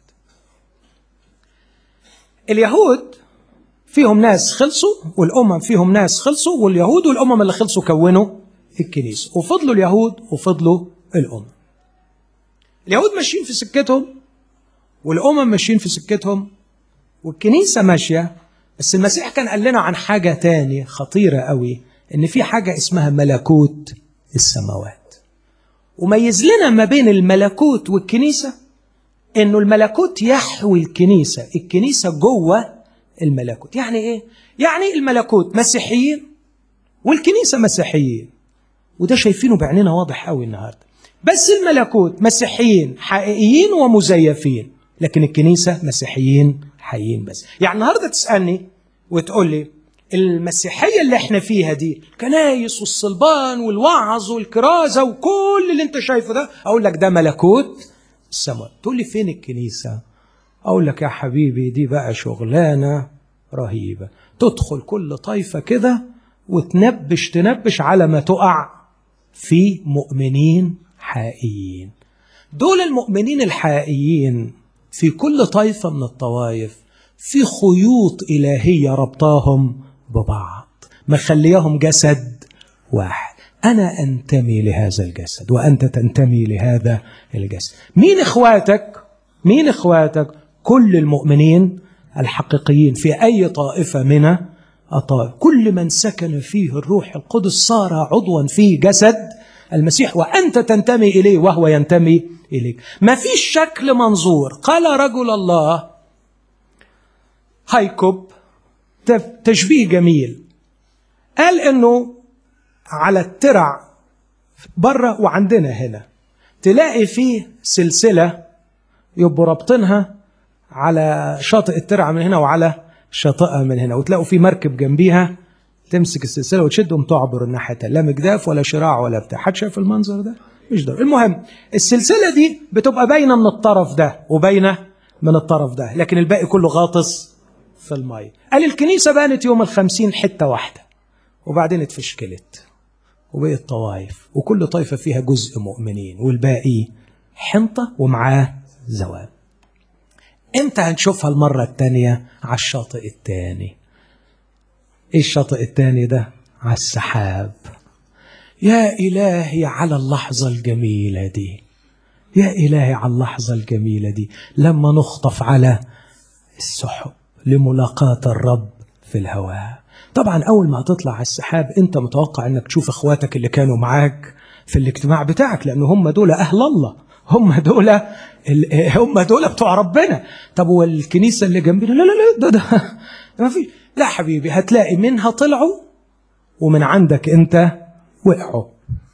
اليهود فيهم ناس خلصوا والأمم فيهم ناس خلصوا واليهود والأمم اللي خلصوا كونوا الكنيسة وفضلوا اليهود وفضلوا الأمم اليهود ماشيين في سكتهم والأمم ماشيين في سكتهم والكنيسة ماشية بس المسيح كان قال لنا عن حاجة تاني خطيرة قوي إن في حاجة اسمها ملكوت السماوات وميز لنا ما بين الملكوت والكنيسة إنه الملكوت يحوي الكنيسة الكنيسة جوه الملكوت يعني إيه؟ يعني الملكوت مسيحيين والكنيسة مسيحيين وده شايفينه بعيننا واضح قوي النهارده بس الملكوت مسيحيين حقيقيين ومزيفين لكن الكنيسة مسيحيين حقيقيين بس يعني النهارده تسألني وتقول لي المسيحية اللي احنا فيها دي الكنايس والصلبان والوعظ والكرازة وكل اللي انت شايفه ده اقول لك ده ملكوت السماء تقول لي فين الكنيسة اقول لك يا حبيبي دي بقى شغلانة رهيبة تدخل كل طائفة كده وتنبش تنبش على ما تقع في مؤمنين حقيقيين دول المؤمنين الحقيقيين في كل طائفة من الطوائف في خيوط إلهية ربطاهم ببعض مخليهم جسد واحد أنا أنتمي لهذا الجسد وأنت تنتمي لهذا الجسد مين إخواتك؟ مين إخواتك؟ كل المؤمنين الحقيقيين في أي طائفة من الطائف كل من سكن فيه الروح القدس صار عضوا في جسد المسيح وأنت تنتمي إليه وهو ينتمي إليك ما فيش شكل منظور قال رجل الله هايكوب تشبيه جميل قال انه على الترع بره وعندنا هنا تلاقي فيه سلسلة يبقوا رابطينها على شاطئ الترعة من هنا وعلى شاطئها من هنا وتلاقوا في مركب جنبيها تمسك السلسلة وتشدهم تعبر الناحية لا مجداف ولا شراع ولا بتاع حد شايف المنظر ده؟ مش ده المهم السلسلة دي بتبقى باينة من الطرف ده وباينة من الطرف ده لكن الباقي كله غاطس في المية قال الكنيسة بانت يوم الخمسين حتة واحدة وبعدين اتفشكلت وبقت طوائف وكل طائفة فيها جزء مؤمنين والباقي حنطة ومعاه زوال امتى هنشوفها المرة التانية على الشاطئ التاني ايه الشاطئ التاني ده على السحاب يا إلهي على اللحظة الجميلة دي يا إلهي على اللحظة الجميلة دي لما نخطف على السحب لملاقاة الرب في الهواء طبعا أول ما تطلع على السحاب أنت متوقع أنك تشوف أخواتك اللي كانوا معاك في الاجتماع بتاعك لأن هم دول أهل الله هم دول هم دول بتوع ربنا طب والكنيسة اللي جنبنا لا لا لا ده ده ما في لا حبيبي هتلاقي منها طلعوا ومن عندك أنت وقعوا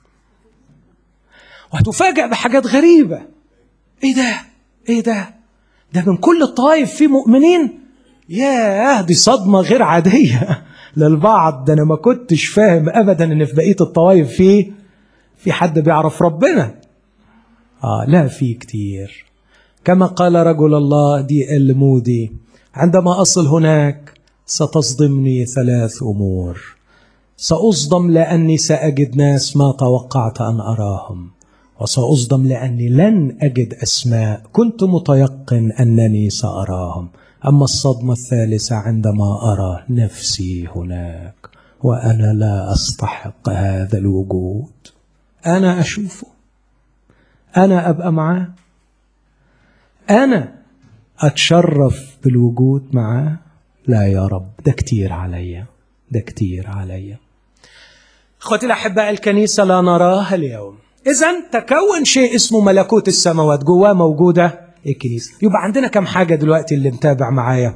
وهتفاجأ بحاجات غريبة ايه ده ايه ده ده من كل الطائف في مؤمنين ياه دي صدمة غير عادية للبعض ده انا ما كنتش فاهم ابدا ان في بقية الطوائف في في حد بيعرف ربنا اه لا في كتير كما قال رجل الله دي ال مودي عندما اصل هناك ستصدمني ثلاث امور سأصدم لأني سأجد ناس ما توقعت أن أراهم وسأصدم لأني لن أجد أسماء كنت متيقن أنني سأراهم أما الصدمة الثالثة عندما أرى نفسي هناك وأنا لا أستحق هذا الوجود أنا أشوفه أنا أبقى معاه أنا أتشرف بالوجود معاه لا يا رب ده كتير عليا ده كتير عليا اخوتي الاحباء الكنيسه لا نراها اليوم اذا تكون شيء اسمه ملكوت السماوات جواه موجوده الكنيسه يبقى عندنا كم حاجه دلوقتي اللي متابع معايا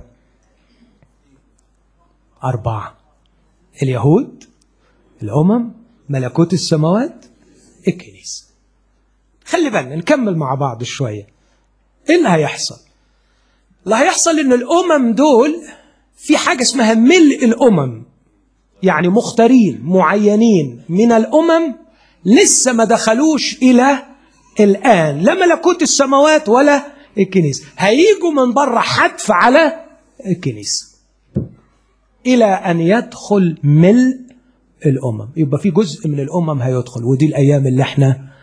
اربعه اليهود الامم ملكوت السماوات الكنيسه خلي بالنا نكمل مع بعض شويه ايه اللي هيحصل اللي هيحصل ان الامم دول في حاجه اسمها ملء الامم يعني مختارين معينين من الامم لسه ما دخلوش الى الان لا ملكوت السماوات ولا الكنيسه هيجوا من بره حتف على الكنيسه الى ان يدخل ملء الامم يبقى في جزء من الامم هيدخل ودي الايام اللي احنا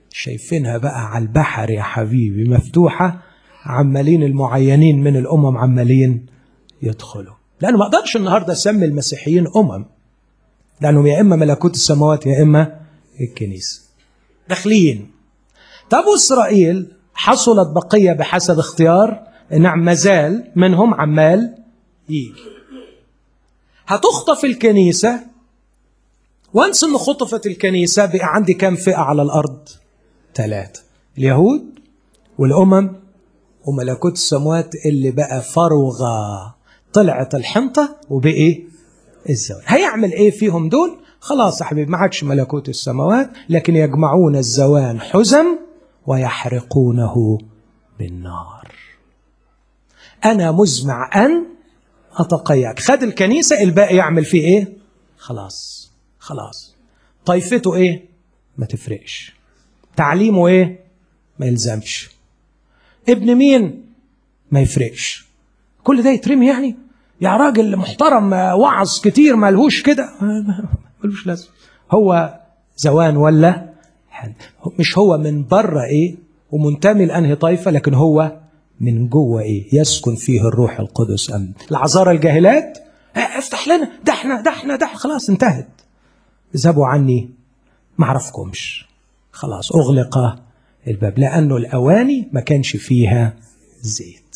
شايفينها بقى على البحر يا حبيبي مفتوحة عمالين المعينين من الأمم عمالين يدخلوا لأنه ما أقدرش النهاردة أسمي المسيحيين أمم لأنهم يا إما ملكوت السماوات يا إما الكنيسة داخلين طب إسرائيل حصلت بقية بحسب اختيار نعم مازال منهم عمال يجي هتخطف الكنيسة وانس ان خطفت الكنيسة بقى عندي كام فئة على الأرض ثلاثة اليهود والأمم وملكوت السماوات اللي بقى فروغة طلعت الحنطة وبقي الزواج هيعمل ايه فيهم دول خلاص يا حبيبي ما عادش ملكوت السماوات لكن يجمعون الزوان حزم ويحرقونه بالنار أنا مزمع أن أتقيأك خد الكنيسة الباقي يعمل فيه إيه خلاص خلاص طائفته إيه ما تفرقش تعليمه إيه ما يلزمش ابن مين ما يفرقش كل ده يترمي يعني يا راجل محترم وعظ كتير ملهوش كده ملوش لازم هو زوان ولا حد مش هو من بره ايه ومنتمي لانهي طائفه لكن هو من جوه ايه يسكن فيه الروح القدس امن العذارى الجاهلات افتح لنا ده احنا ده احنا ده خلاص انتهت اذهبوا عني ما اعرفكمش خلاص اغلق الباب لانه الاواني ما كانش فيها زيت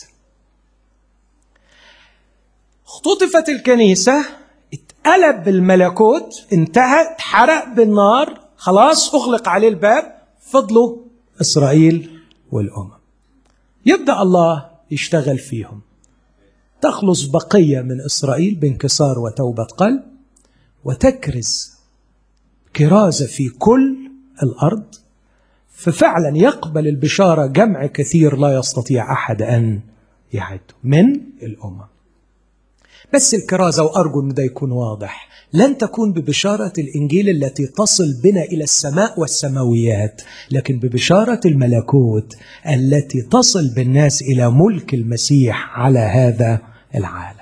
اختطفت الكنيسه اتقلب الملكوت انتهى اتحرق بالنار خلاص اغلق عليه الباب فضلوا اسرائيل والامم يبدا الله يشتغل فيهم تخلص بقيه من اسرائيل بانكسار وتوبه قلب وتكرز كرازه في كل الارض ففعلا يقبل البشاره جمع كثير لا يستطيع احد ان يعد من الامم بس الكرازه وارجو ان ده يكون واضح لن تكون ببشاره الانجيل التي تصل بنا الى السماء والسماويات لكن ببشاره الملكوت التي تصل بالناس الى ملك المسيح على هذا العالم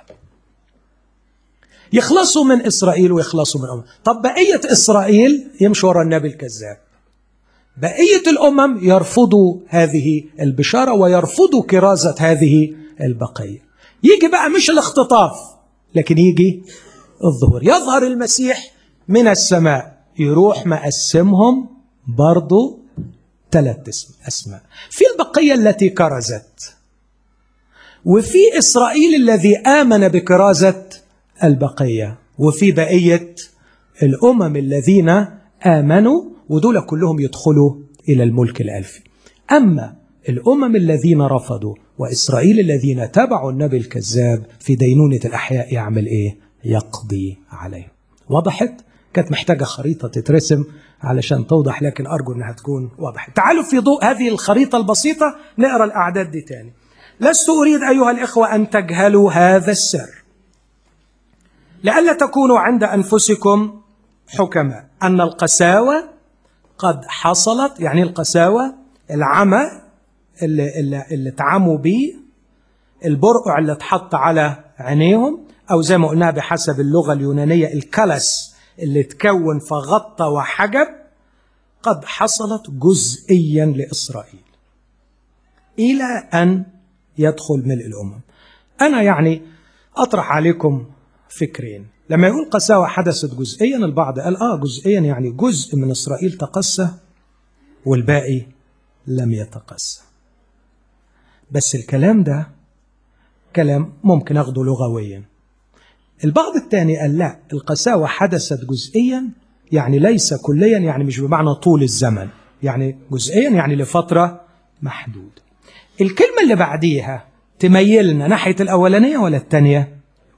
يخلصوا من اسرائيل ويخلصوا من الامم طب بقيه اسرائيل يمشوا ورا النبي الكذاب بقيه الامم يرفضوا هذه البشاره ويرفضوا كرازه هذه البقيه يجي بقى مش الاختطاف لكن يجي الظهور يظهر المسيح من السماء يروح مقسمهم برضو ثلاث اسم أسماء في البقية التي كرزت وفي إسرائيل الذي آمن بكرازة البقية وفي بقية الأمم الذين آمنوا ودول كلهم يدخلوا إلى الملك الألفي أما الأمم الذين رفضوا وإسرائيل الذين تبعوا النبي الكذاب في دينونة الأحياء يعمل إيه؟ يقضي عليهم وضحت؟ كانت محتاجة خريطة تترسم علشان توضح لكن أرجو أنها تكون واضحة تعالوا في ضوء هذه الخريطة البسيطة نقرأ الأعداد دي تاني لست أريد أيها الإخوة أن تجهلوا هذا السر لئلا تكونوا عند أنفسكم حكماء أن القساوة قد حصلت يعني القساوة العمى اللي, اللي, اللي اتعموا بيه البرقع اللي اتحط على عينيهم أو زي ما قلناها بحسب اللغة اليونانية الكلس اللي تكون فغطى وحجب قد حصلت جزئيا لإسرائيل إلى أن يدخل ملء الأمم أنا يعني أطرح عليكم فكرين لما يقول قساوة حدثت جزئيا البعض قال آه جزئيا يعني جزء من إسرائيل تقسى والباقي لم يتقسى بس الكلام ده كلام ممكن أخده لغويا البعض الثاني قال لا القساوة حدثت جزئيا يعني ليس كليا يعني مش بمعنى طول الزمن يعني جزئيا يعني لفترة محدودة الكلمة اللي بعديها تميلنا ناحية الأولانية ولا الثانية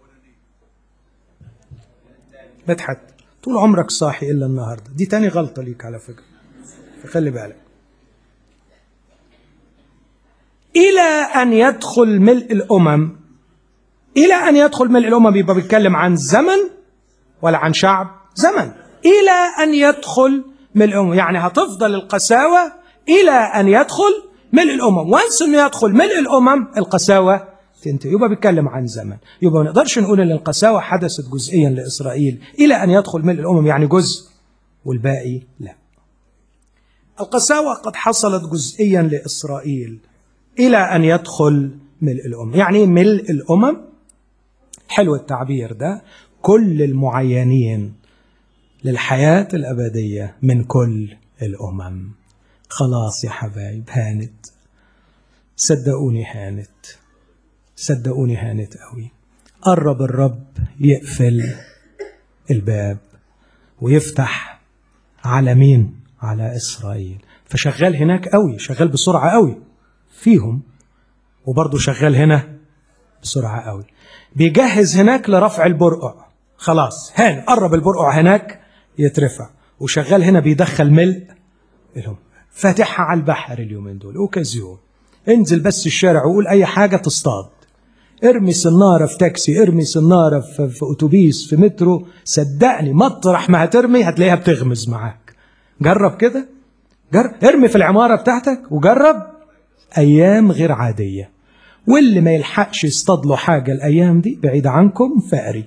مدحت طول عمرك صاحي إلا النهاردة دي تاني غلطة ليك على فكرة فخلي بالك إلى أن يدخل ملء الأمم إلى أن يدخل ملء الأمم يبقى بيتكلم عن زمن ولا عن شعب زمن إلى أن يدخل ملء الأمم يعني هتفضل القساوة إلى أن يدخل ملء الأمم وانس أنه يدخل ملء الأمم القساوة تنتهي يبقى بيتكلم عن زمن يبقى ما نقدرش نقول ان القساوه حدثت جزئيا لاسرائيل الى ان يدخل ملء الامم يعني جزء والباقي لا القساوة قد حصلت جزئيا لإسرائيل إلى أن يدخل ملء الأمم يعني ملء الأمم حلو التعبير ده كل المعينين للحياة الأبدية من كل الأمم خلاص يا حبايب هانت صدقوني هانت صدقوني هانت قوي قرب الرب يقفل الباب ويفتح على مين على إسرائيل فشغال هناك قوي شغال بسرعة قوي فيهم وبرضه شغال هنا بسرعة قوي بيجهز هناك لرفع البرقع خلاص هان قرب البرقع هناك يترفع وشغال هنا بيدخل ملء لهم فاتحها على البحر اليومين دول اوكازيون انزل بس الشارع وقول اي حاجه تصطاد ارمي سناره في تاكسي ارمي سناره في, في اتوبيس في مترو صدقني مطرح ما هترمي هتلاقيها بتغمز معاك جرب كده جرب ارمي في العماره بتاعتك وجرب ايام غير عاديه واللي ما يلحقش يصطاد له حاجه الايام دي بعيد عنكم فقري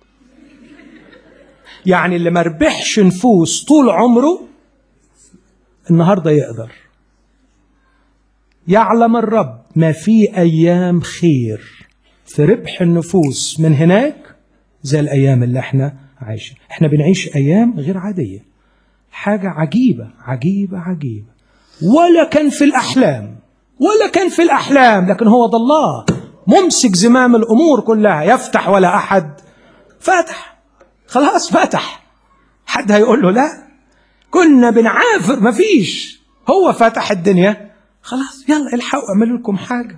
يعني اللي ما ربحش نفوس طول عمره النهارده يقدر يعلم الرب ما في ايام خير في ربح النفوس من هناك زي الايام اللي احنا عايشين احنا بنعيش ايام غير عاديه حاجه عجيبه عجيبه عجيبه ولا كان في الاحلام ولا كان في الاحلام لكن هو ده الله ممسك زمام الامور كلها يفتح ولا احد فتح خلاص فتح حد هيقول له لا كنا بنعافر مفيش هو فتح الدنيا خلاص يلا الحقوا اعملوا لكم حاجة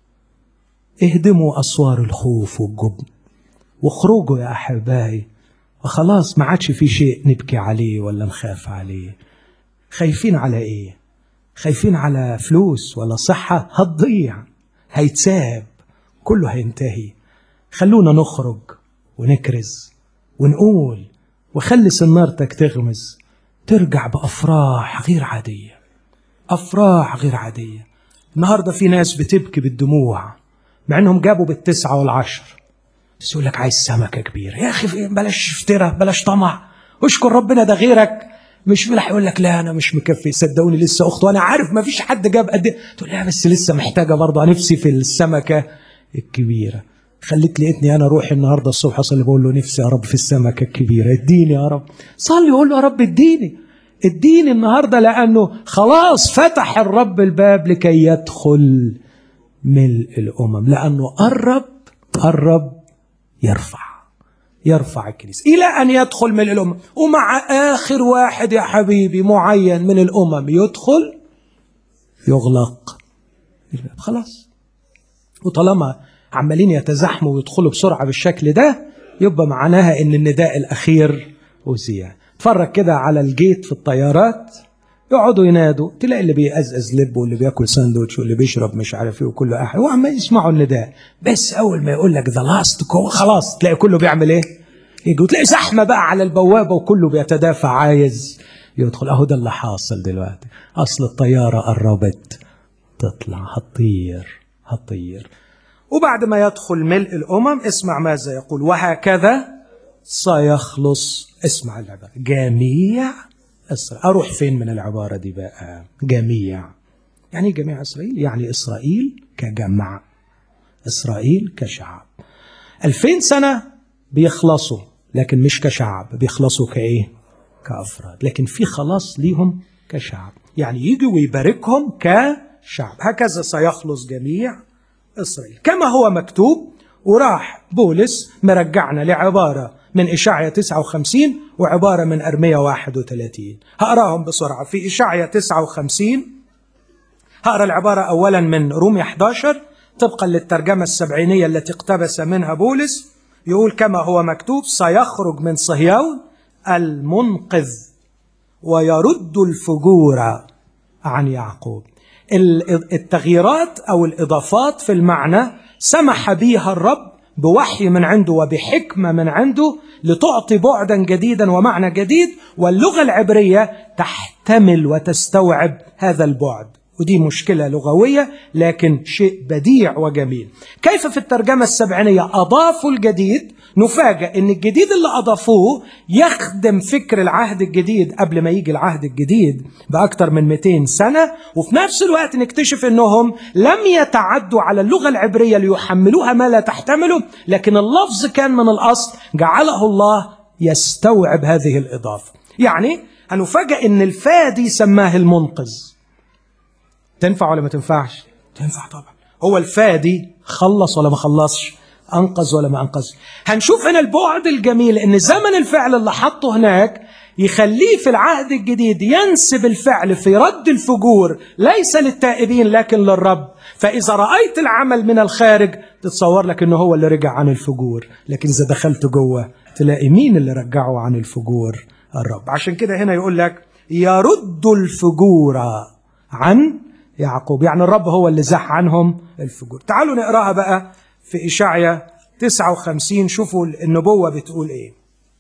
اهدموا أسوار الخوف والجبن واخرجوا يا أحبائي وخلاص ما عادش في شيء نبكي عليه ولا نخاف عليه خايفين على ايه خايفين على فلوس ولا صحة هتضيع هيتساب كله هينتهي خلونا نخرج ونكرز ونقول وخلي سنارتك تغمز ترجع بأفراح غير عادية أفراح غير عادية النهاردة في ناس بتبكي بالدموع مع انهم جابوا بالتسعة والعشر بس يقول لك عايز سمكة كبيرة يا أخي بلاش افترى بلاش طمع اشكر ربنا ده غيرك مش ملح يقول لك لا انا مش مكفي صدقوني لسه اخت وانا عارف ما فيش حد جاب قد تقول لا بس لسه محتاجه برضه نفسي في السمكه الكبيره خليت لقيتني انا روحي النهارده الصبح اصلي بقول له نفسي يا رب في السمكه الكبيره اديني يا رب صلي وقول له يا رب اديني اديني النهارده لانه خلاص فتح الرب الباب لكي يدخل ملء الامم لانه قرب قرب يرفع يرفع الكنيسه الى ان يدخل ملء الامم ومع اخر واحد يا حبيبي معين من الامم يدخل يغلق الباب خلاص وطالما عمالين يتزاحموا ويدخلوا بسرعه بالشكل ده يبقى معناها ان النداء الاخير أذيع اتفرج كده على الجيت في الطيارات يقعدوا ينادوا تلاقي اللي بيقزقز لب واللي بياكل ساندوتش واللي بيشرب مش عارف ايه وكل احد وعمال يسمعوا النداء بس اول ما يقول لك ذا لاست خلاص تلاقي كله بيعمل ايه؟ يجي وتلاقي زحمه بقى على البوابه وكله بيتدافع عايز يدخل اهو ده اللي حاصل دلوقتي اصل الطياره قربت تطلع هتطير هتطير وبعد ما يدخل ملء الامم اسمع ماذا يقول وهكذا سيخلص اسمع العباره جميع اسرائيل اروح فين من العباره دي بقى جميع يعني جميع اسرائيل يعني اسرائيل كجمع اسرائيل كشعب ألفين سنه بيخلصوا لكن مش كشعب بيخلصوا كايه كافراد لكن في خلاص ليهم كشعب يعني يجي ويباركهم كشعب هكذا سيخلص جميع إسرائيل كما هو مكتوب وراح بولس مرجعنا لعبارة من إشعيا 59 وعبارة من أرمية 31 هقراهم بسرعة في إشعيا 59 هقرا العبارة أولا من رومية 11 طبقا للترجمة السبعينية التي اقتبس منها بولس يقول كما هو مكتوب سيخرج من صهيون المنقذ ويرد الفجور عن يعقوب التغييرات او الاضافات في المعنى سمح بها الرب بوحي من عنده وبحكمه من عنده لتعطي بعدا جديدا ومعنى جديد واللغه العبريه تحتمل وتستوعب هذا البعد ودي مشكلة لغوية لكن شيء بديع وجميل كيف في الترجمة السبعينية أضافوا الجديد نفاجأ أن الجديد اللي أضافوه يخدم فكر العهد الجديد قبل ما يجي العهد الجديد بأكثر من 200 سنة وفي نفس الوقت نكتشف أنهم لم يتعدوا على اللغة العبرية ليحملوها ما لا تحتمله لكن اللفظ كان من الأصل جعله الله يستوعب هذه الإضافة يعني هنفاجأ أن الفادي سماه المنقذ تنفع ولا ما تنفعش تنفع طبعا هو الفادي خلص ولا ما خلصش انقذ ولا ما انقذ هنشوف هنا البعد الجميل ان زمن الفعل اللي حطه هناك يخليه في العهد الجديد ينسب الفعل في رد الفجور ليس للتائبين لكن للرب فإذا رأيت العمل من الخارج تتصور لك أنه هو اللي رجع عن الفجور لكن إذا دخلت جوه تلاقي مين اللي رجعه عن الفجور الرب عشان كده هنا يقول لك يرد الفجور عن يعقوب يعني الرب هو اللي زح عنهم الفجور تعالوا نقراها بقى في إشعيا 59 شوفوا النبوة بتقول إيه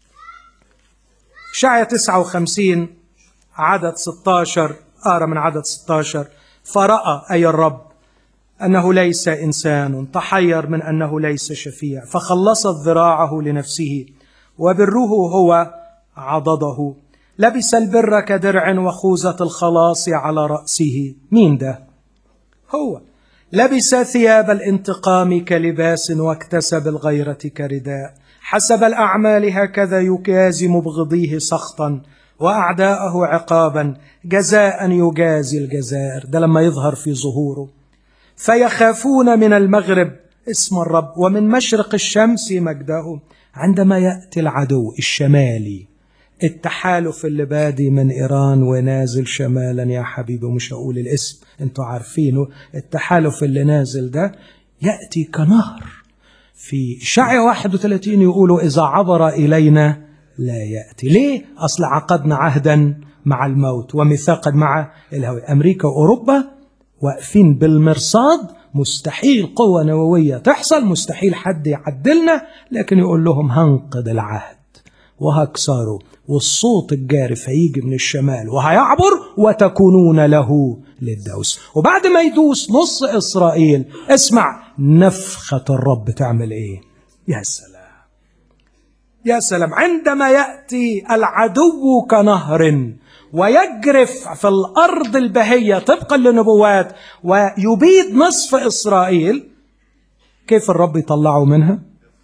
إشعيا 59 عدد 16 أقرأ من عدد 16 فرأى أي الرب أنه ليس إنسان تحير من أنه ليس شفيع فخلصت ذراعه لنفسه وبره هو عضده لبس البر كدرع وخوذة الخلاص على رأسه مين ده؟ هو لبس ثياب الانتقام كلباس واكتسب الغيرة كرداء حسب الأعمال هكذا يجازي مبغضيه سخطا وأعداءه عقابا جزاء يجازي الجزائر ده لما يظهر في ظهوره فيخافون من المغرب اسم الرب ومن مشرق الشمس مجده عندما يأتي العدو الشمالي التحالف اللي بادي من إيران ونازل شمالا يا حبيبي مش هقول الاسم انتوا عارفينه التحالف اللي نازل ده يأتي كنهر في شعي 31 يقولوا إذا عبر إلينا لا يأتي ليه؟ أصل عقدنا عهدا مع الموت وميثاقا مع الهوى أمريكا وأوروبا واقفين بالمرصاد مستحيل قوة نووية تحصل مستحيل حد يعدلنا لكن يقول لهم هنقض العهد وهكسره والصوت الجارف هيجي من الشمال وهيعبر وتكونون له للدوس وبعد ما يدوس نص إسرائيل اسمع نفخة الرب تعمل إيه يا سلام يا سلام عندما يأتي العدو كنهر ويجرف في الأرض البهية طبقا للنبوات ويبيد نصف إسرائيل كيف الرب يطلعه منها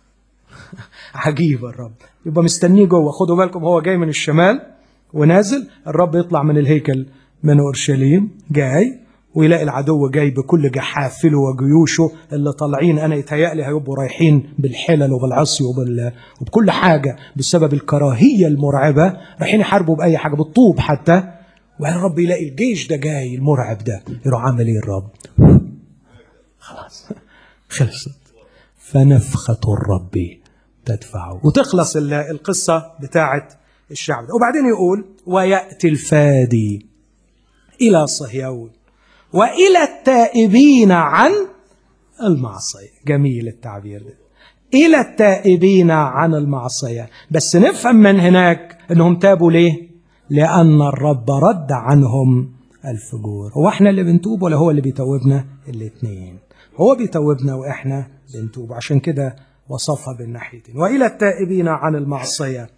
عجيب الرب يبقى مستنيه جوه خدوا بالكم هو جاي من الشمال ونازل الرب يطلع من الهيكل من اورشليم جاي ويلاقي العدو جاي بكل جحافله وجيوشه اللي طالعين انا يتهيألي هيبقوا رايحين بالحلل وبالعصي وبال... وبكل حاجه بسبب الكراهيه المرعبه رايحين يحاربوا باي حاجه بالطوب حتى وبعدين الرب يلاقي الجيش ده جاي المرعب ده يروح عامل ايه الرب؟ خلاص خلصت فنفخة الرب تدفعه وتخلص القصة بتاعة الشعب وبعدين يقول ويأتي الفادي إلى صهيون وإلى التائبين عن المعصية جميل التعبير ده إلى التائبين عن المعصية بس نفهم من هناك أنهم تابوا ليه لأن الرب رد عنهم الفجور هو احنا اللي بنتوب ولا هو اللي بيتوبنا الاثنين هو بيتوبنا واحنا بنتوب عشان كده وصفها بالناحيتين والى التائبين عن المعصيه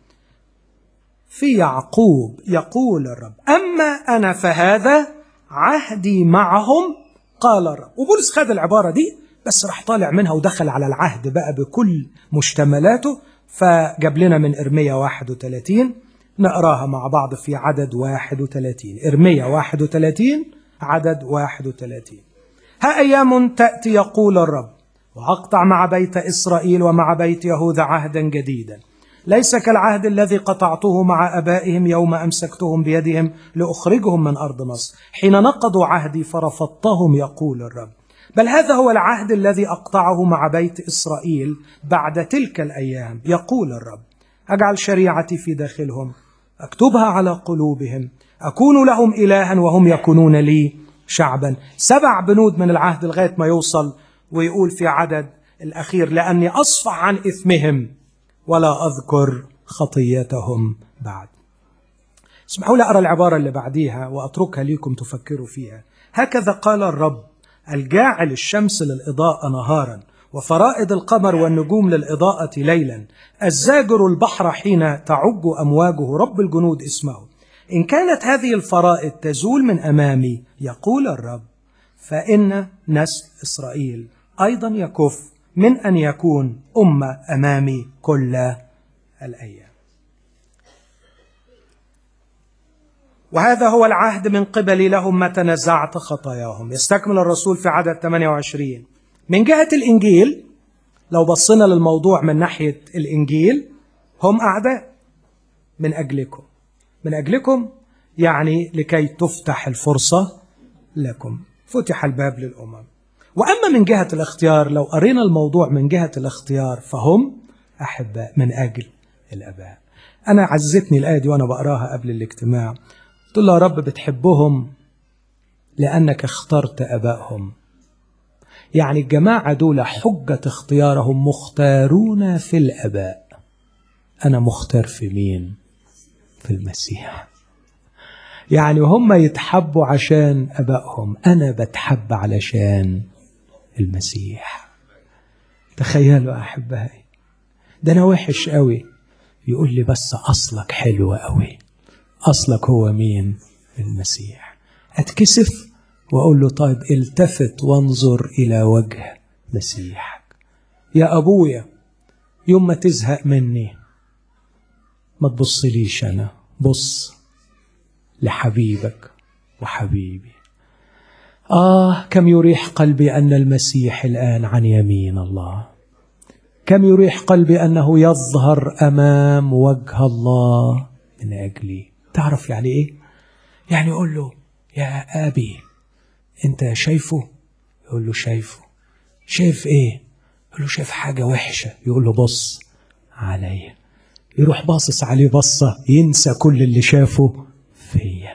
في يعقوب يقول الرب اما انا فهذا عهدي معهم قال الرب وبولس خد العباره دي بس راح طالع منها ودخل على العهد بقى بكل مشتملاته فجاب لنا من ارميا 31 نقراها مع بعض في عدد 31 ارميا 31 عدد 31 ها ايام تاتي يقول الرب واقطع مع بيت اسرائيل ومع بيت يهوذا عهدا جديدا ليس كالعهد الذي قطعته مع ابائهم يوم امسكتهم بيدهم لاخرجهم من ارض مصر حين نقضوا عهدي فرفضتهم يقول الرب بل هذا هو العهد الذي اقطعه مع بيت اسرائيل بعد تلك الايام يقول الرب اجعل شريعتي في داخلهم اكتبها على قلوبهم اكون لهم الها وهم يكونون لي شعبا سبع بنود من العهد لغايه ما يوصل ويقول في عدد الأخير لأني أصفح عن إثمهم ولا أذكر خطيتهم بعد اسمحوا لي أقرأ العبارة اللي بعديها وأتركها ليكم تفكروا فيها هكذا قال الرب الجاعل الشمس للإضاءة نهارا وفرائض القمر والنجوم للإضاءة ليلا الزاجر البحر حين تعج أمواجه رب الجنود اسمه إن كانت هذه الفرائض تزول من أمامي يقول الرب فإن نسل إسرائيل أيضا يكف من أن يكون أمة أمامي كل الأيام وهذا هو العهد من قبلي لهم متى نزعت خطاياهم يستكمل الرسول في عدد 28 من جهة الإنجيل لو بصينا للموضوع من ناحية الإنجيل هم أعداء من أجلكم من أجلكم يعني لكي تفتح الفرصة لكم فتح الباب للأمم وأما من جهة الاختيار لو قرينا الموضوع من جهة الاختيار فهم أحباء من أجل الأباء أنا عزتني الآية دي وأنا بقراها قبل الاجتماع قلت له يا رب بتحبهم لأنك اخترت أبائهم يعني الجماعة دول حجة اختيارهم مختارون في الأباء أنا مختار في مين؟ في المسيح يعني هم يتحبوا عشان أبائهم أنا بتحب علشان المسيح تخيلوا أحبائي ده أنا وحش قوي يقول لي بس أصلك حلو قوي أصلك هو مين المسيح أتكسف وأقول له طيب التفت وانظر إلى وجه مسيحك يا أبويا يوم ما تزهق مني ما تبصليش أنا بص لحبيبك وحبيبي آه كم يريح قلبي أن المسيح الآن عن يمين الله كم يريح قلبي أنه يظهر أمام وجه الله من أجلي تعرف يعني إيه؟ يعني يقول له يا أبي أنت شايفه؟ يقول له شايفه شايف إيه؟ يقول له شايف حاجة وحشة يقول له بص عليا يروح باصص عليه بصة ينسى كل اللي شافه فيا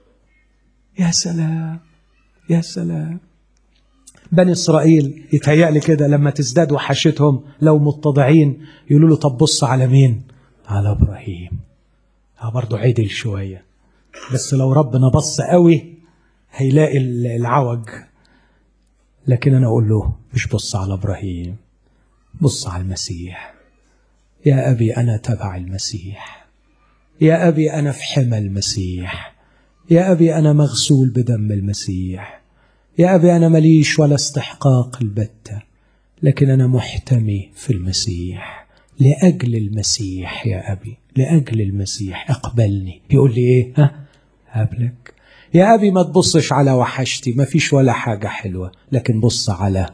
يا سلام يا سلام بني إسرائيل يتهيألي كده لما تزداد وحشتهم لو متضعين يقولوا له طب بص على مين على إبراهيم ها برضه عدل شوية بس لو ربنا بص قوي هيلاقي العوج لكن أنا أقول له مش بص على إبراهيم بص على المسيح يا أبي أنا تبع المسيح يا أبي أنا في حمى المسيح يا أبي أنا مغسول بدم المسيح يا أبي أنا مليش ولا استحقاق البتة لكن أنا محتمي في المسيح لأجل المسيح يا أبي لأجل المسيح اقبلني يقول لي إيه ها قبلك يا أبي ما تبصش على وحشتي ما فيش ولا حاجة حلوة لكن بص على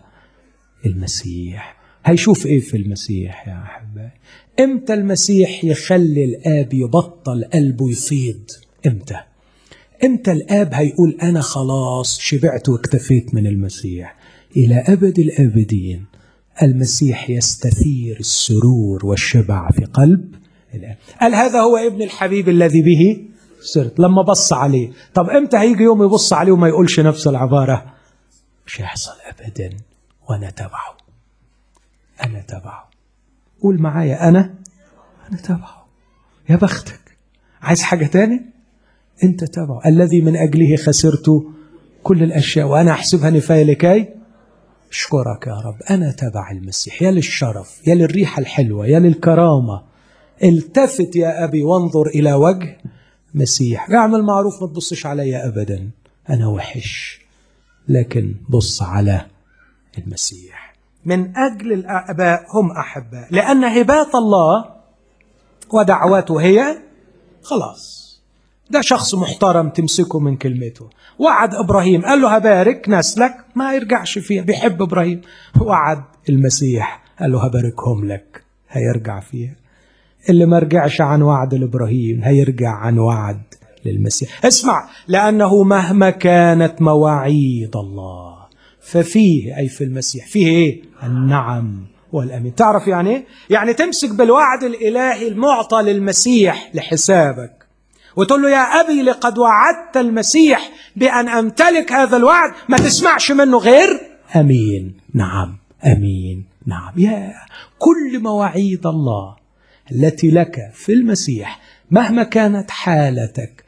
المسيح هيشوف ايه في المسيح يا احبائي امتى المسيح يخلي الاب يبطل قلبه يفيض امتى امتى الاب هيقول انا خلاص شبعت واكتفيت من المسيح الى ابد الابدين المسيح يستثير السرور والشبع في قلب الاب قال هذا هو ابن الحبيب الذي به سرت لما بص عليه طب امتى هيجي يوم يبص عليه وما يقولش نفس العباره مش هيحصل ابدا وانا تبعه أنا تبعه قول معايا أنا أنا تبعه يا بختك عايز حاجة تاني أنت تبعه الذي من أجله خسرت كل الأشياء وأنا أحسبها نفاية لكي أشكرك يا رب أنا تبع المسيح يا للشرف يا للريحة الحلوة يا للكرامة التفت يا أبي وانظر إلى وجه مسيح اعمل معروف ما تبصش عليا أبدا أنا وحش لكن بص على المسيح من أجل الآباء هم أحباء لأن هبات الله ودعوته هي خلاص ده شخص محترم تمسكه من كلمته وعد إبراهيم قال له هبارك نسلك ما يرجعش فيها بيحب إبراهيم وعد المسيح قال له هباركهم لك هيرجع فيها اللي ما رجعش عن وعد لإبراهيم هيرجع عن وعد للمسيح اسمع لأنه مهما كانت مواعيد الله ففيه أي في المسيح فيه إيه؟ النعم والأمين تعرف يعني إيه؟ يعني تمسك بالوعد الإلهي المعطى للمسيح لحسابك وتقول له يا أبي لقد وعدت المسيح بأن أمتلك هذا الوعد ما تسمعش منه غير أمين نعم أمين نعم يا كل مواعيد الله التي لك في المسيح مهما كانت حالتك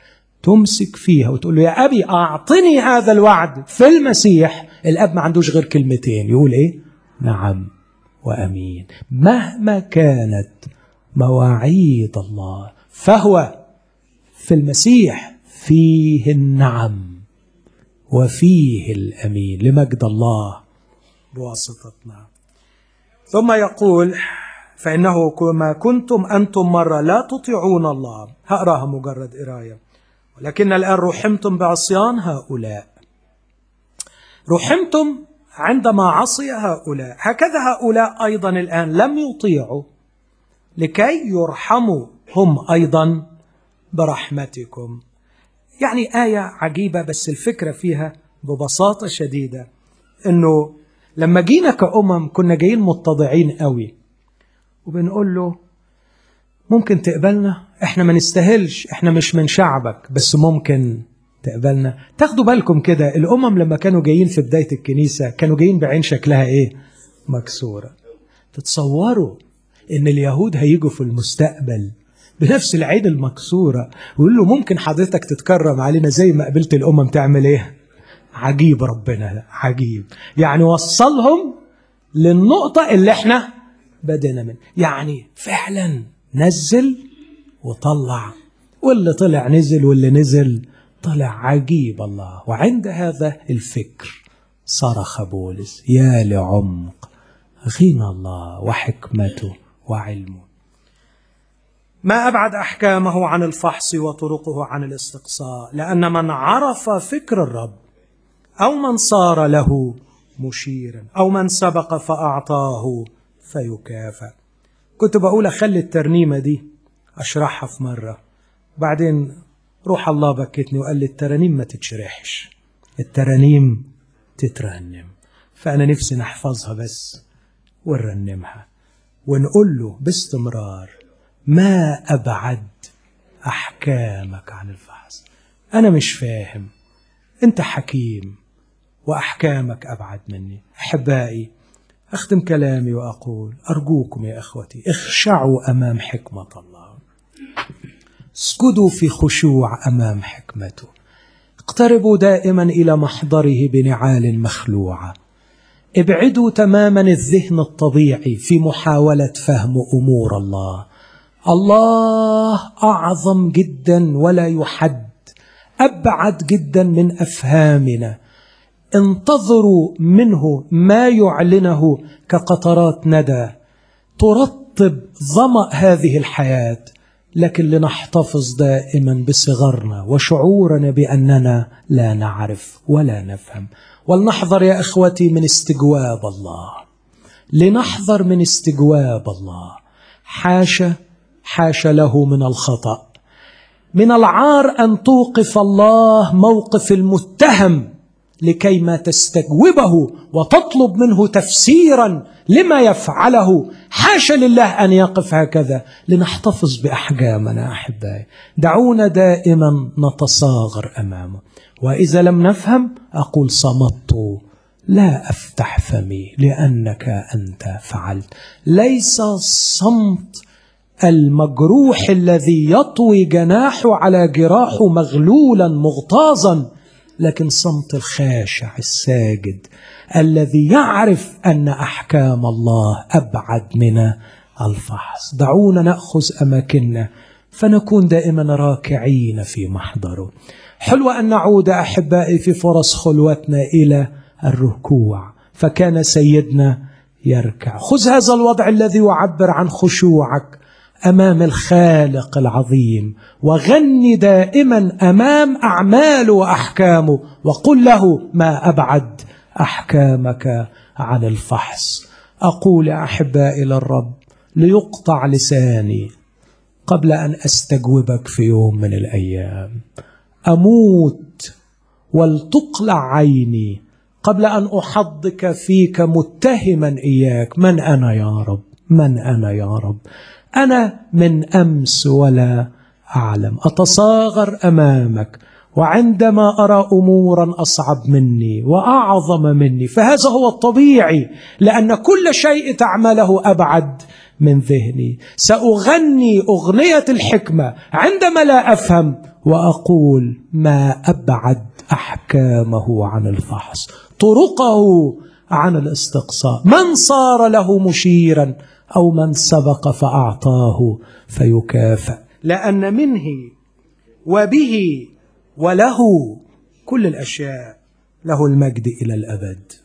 تمسك فيها وتقول له يا أبي أعطني هذا الوعد في المسيح الأب ما عندوش غير كلمتين يقول إيه نعم وأمين مهما كانت مواعيد الله فهو في المسيح فيه النعم وفيه الأمين لمجد الله بواسطتنا ثم يقول فإنه كما كنتم أنتم مرة لا تطيعون الله هقراها مجرد قراية ولكن الآن رحمتم بعصيان هؤلاء رحمتم عندما عصي هؤلاء هكذا هؤلاء أيضا الآن لم يطيعوا لكي يرحموا هم أيضا برحمتكم يعني آية عجيبة بس الفكرة فيها ببساطة شديدة أنه لما جينا كأمم كنا جايين متضعين قوي وبنقول له ممكن تقبلنا احنا ما نستاهلش احنا مش من شعبك بس ممكن تقبلنا تاخدوا بالكم كده الامم لما كانوا جايين في بدايه الكنيسه كانوا جايين بعين شكلها ايه مكسوره تتصوروا ان اليهود هيجوا في المستقبل بنفس العين المكسوره ويقول له ممكن حضرتك تتكرم علينا زي ما قبلت الامم تعمل ايه عجيب ربنا عجيب يعني وصلهم للنقطه اللي احنا بدينا منها يعني فعلا نزل وطلع واللي طلع نزل واللي نزل طلع عجيب الله وعند هذا الفكر صرخ بولس يا لعمق غنى الله وحكمته وعلمه ما ابعد احكامه عن الفحص وطرقه عن الاستقصاء لان من عرف فكر الرب او من صار له مشيرا او من سبق فاعطاه فيكافئ كنت بقول اخلي الترنيمه دي اشرحها في مره بعدين روح الله بكتني وقال لي الترانيم ما تتشرحش الترانيم تترنم فانا نفسي نحفظها بس ونرنمها ونقول له باستمرار ما ابعد احكامك عن الفحص انا مش فاهم انت حكيم واحكامك ابعد مني احبائي اختم كلامي واقول ارجوكم يا اخوتي اخشعوا امام حكمه الله اسجدوا في خشوع امام حكمته اقتربوا دائما الى محضره بنعال مخلوعه ابعدوا تماما الذهن الطبيعي في محاوله فهم امور الله الله اعظم جدا ولا يحد ابعد جدا من افهامنا انتظروا منه ما يعلنه كقطرات ندى ترطب ظما هذه الحياه لكن لنحتفظ دائما بصغرنا وشعورنا باننا لا نعرف ولا نفهم ولنحذر يا اخوتي من استجواب الله لنحذر من استجواب الله حاشا حاشا له من الخطا من العار ان توقف الله موقف المتهم لكي ما تستجوبه وتطلب منه تفسيرا لما يفعله حاشا لله ان يقف هكذا لنحتفظ باحجامنا احبائي دعونا دائما نتصاغر امامه واذا لم نفهم اقول صمت لا افتح فمي لانك انت فعلت ليس صمت المجروح الذي يطوي جناحه على جراحه مغلولا مغتاظا لكن صمت الخاشع الساجد الذي يعرف ان احكام الله ابعد من الفحص دعونا ناخذ اماكننا فنكون دائما راكعين في محضره حلو ان نعود احبائي في فرص خلوتنا الى الركوع فكان سيدنا يركع خذ هذا الوضع الذي يعبر عن خشوعك امام الخالق العظيم وغني دائما امام اعماله واحكامه وقل له ما ابعد احكامك عن الفحص اقول يا احبائي للرب ليقطع لساني قبل ان استجوبك في يوم من الايام اموت ولتقلع عيني قبل ان احضك فيك متهما اياك من انا يا رب من انا يا رب انا من امس ولا اعلم اتصاغر امامك وعندما ارى امورا اصعب مني واعظم مني فهذا هو الطبيعي لان كل شيء تعمله ابعد من ذهني سأغني أغنية الحكمة عندما لا أفهم وأقول ما أبعد أحكامه عن الفحص طرقه عن الاستقصاء من صار له مشيرا أو من سبق فأعطاه فيكافأ لأن منه وبه وله كل الأشياء له المجد إلى الأبد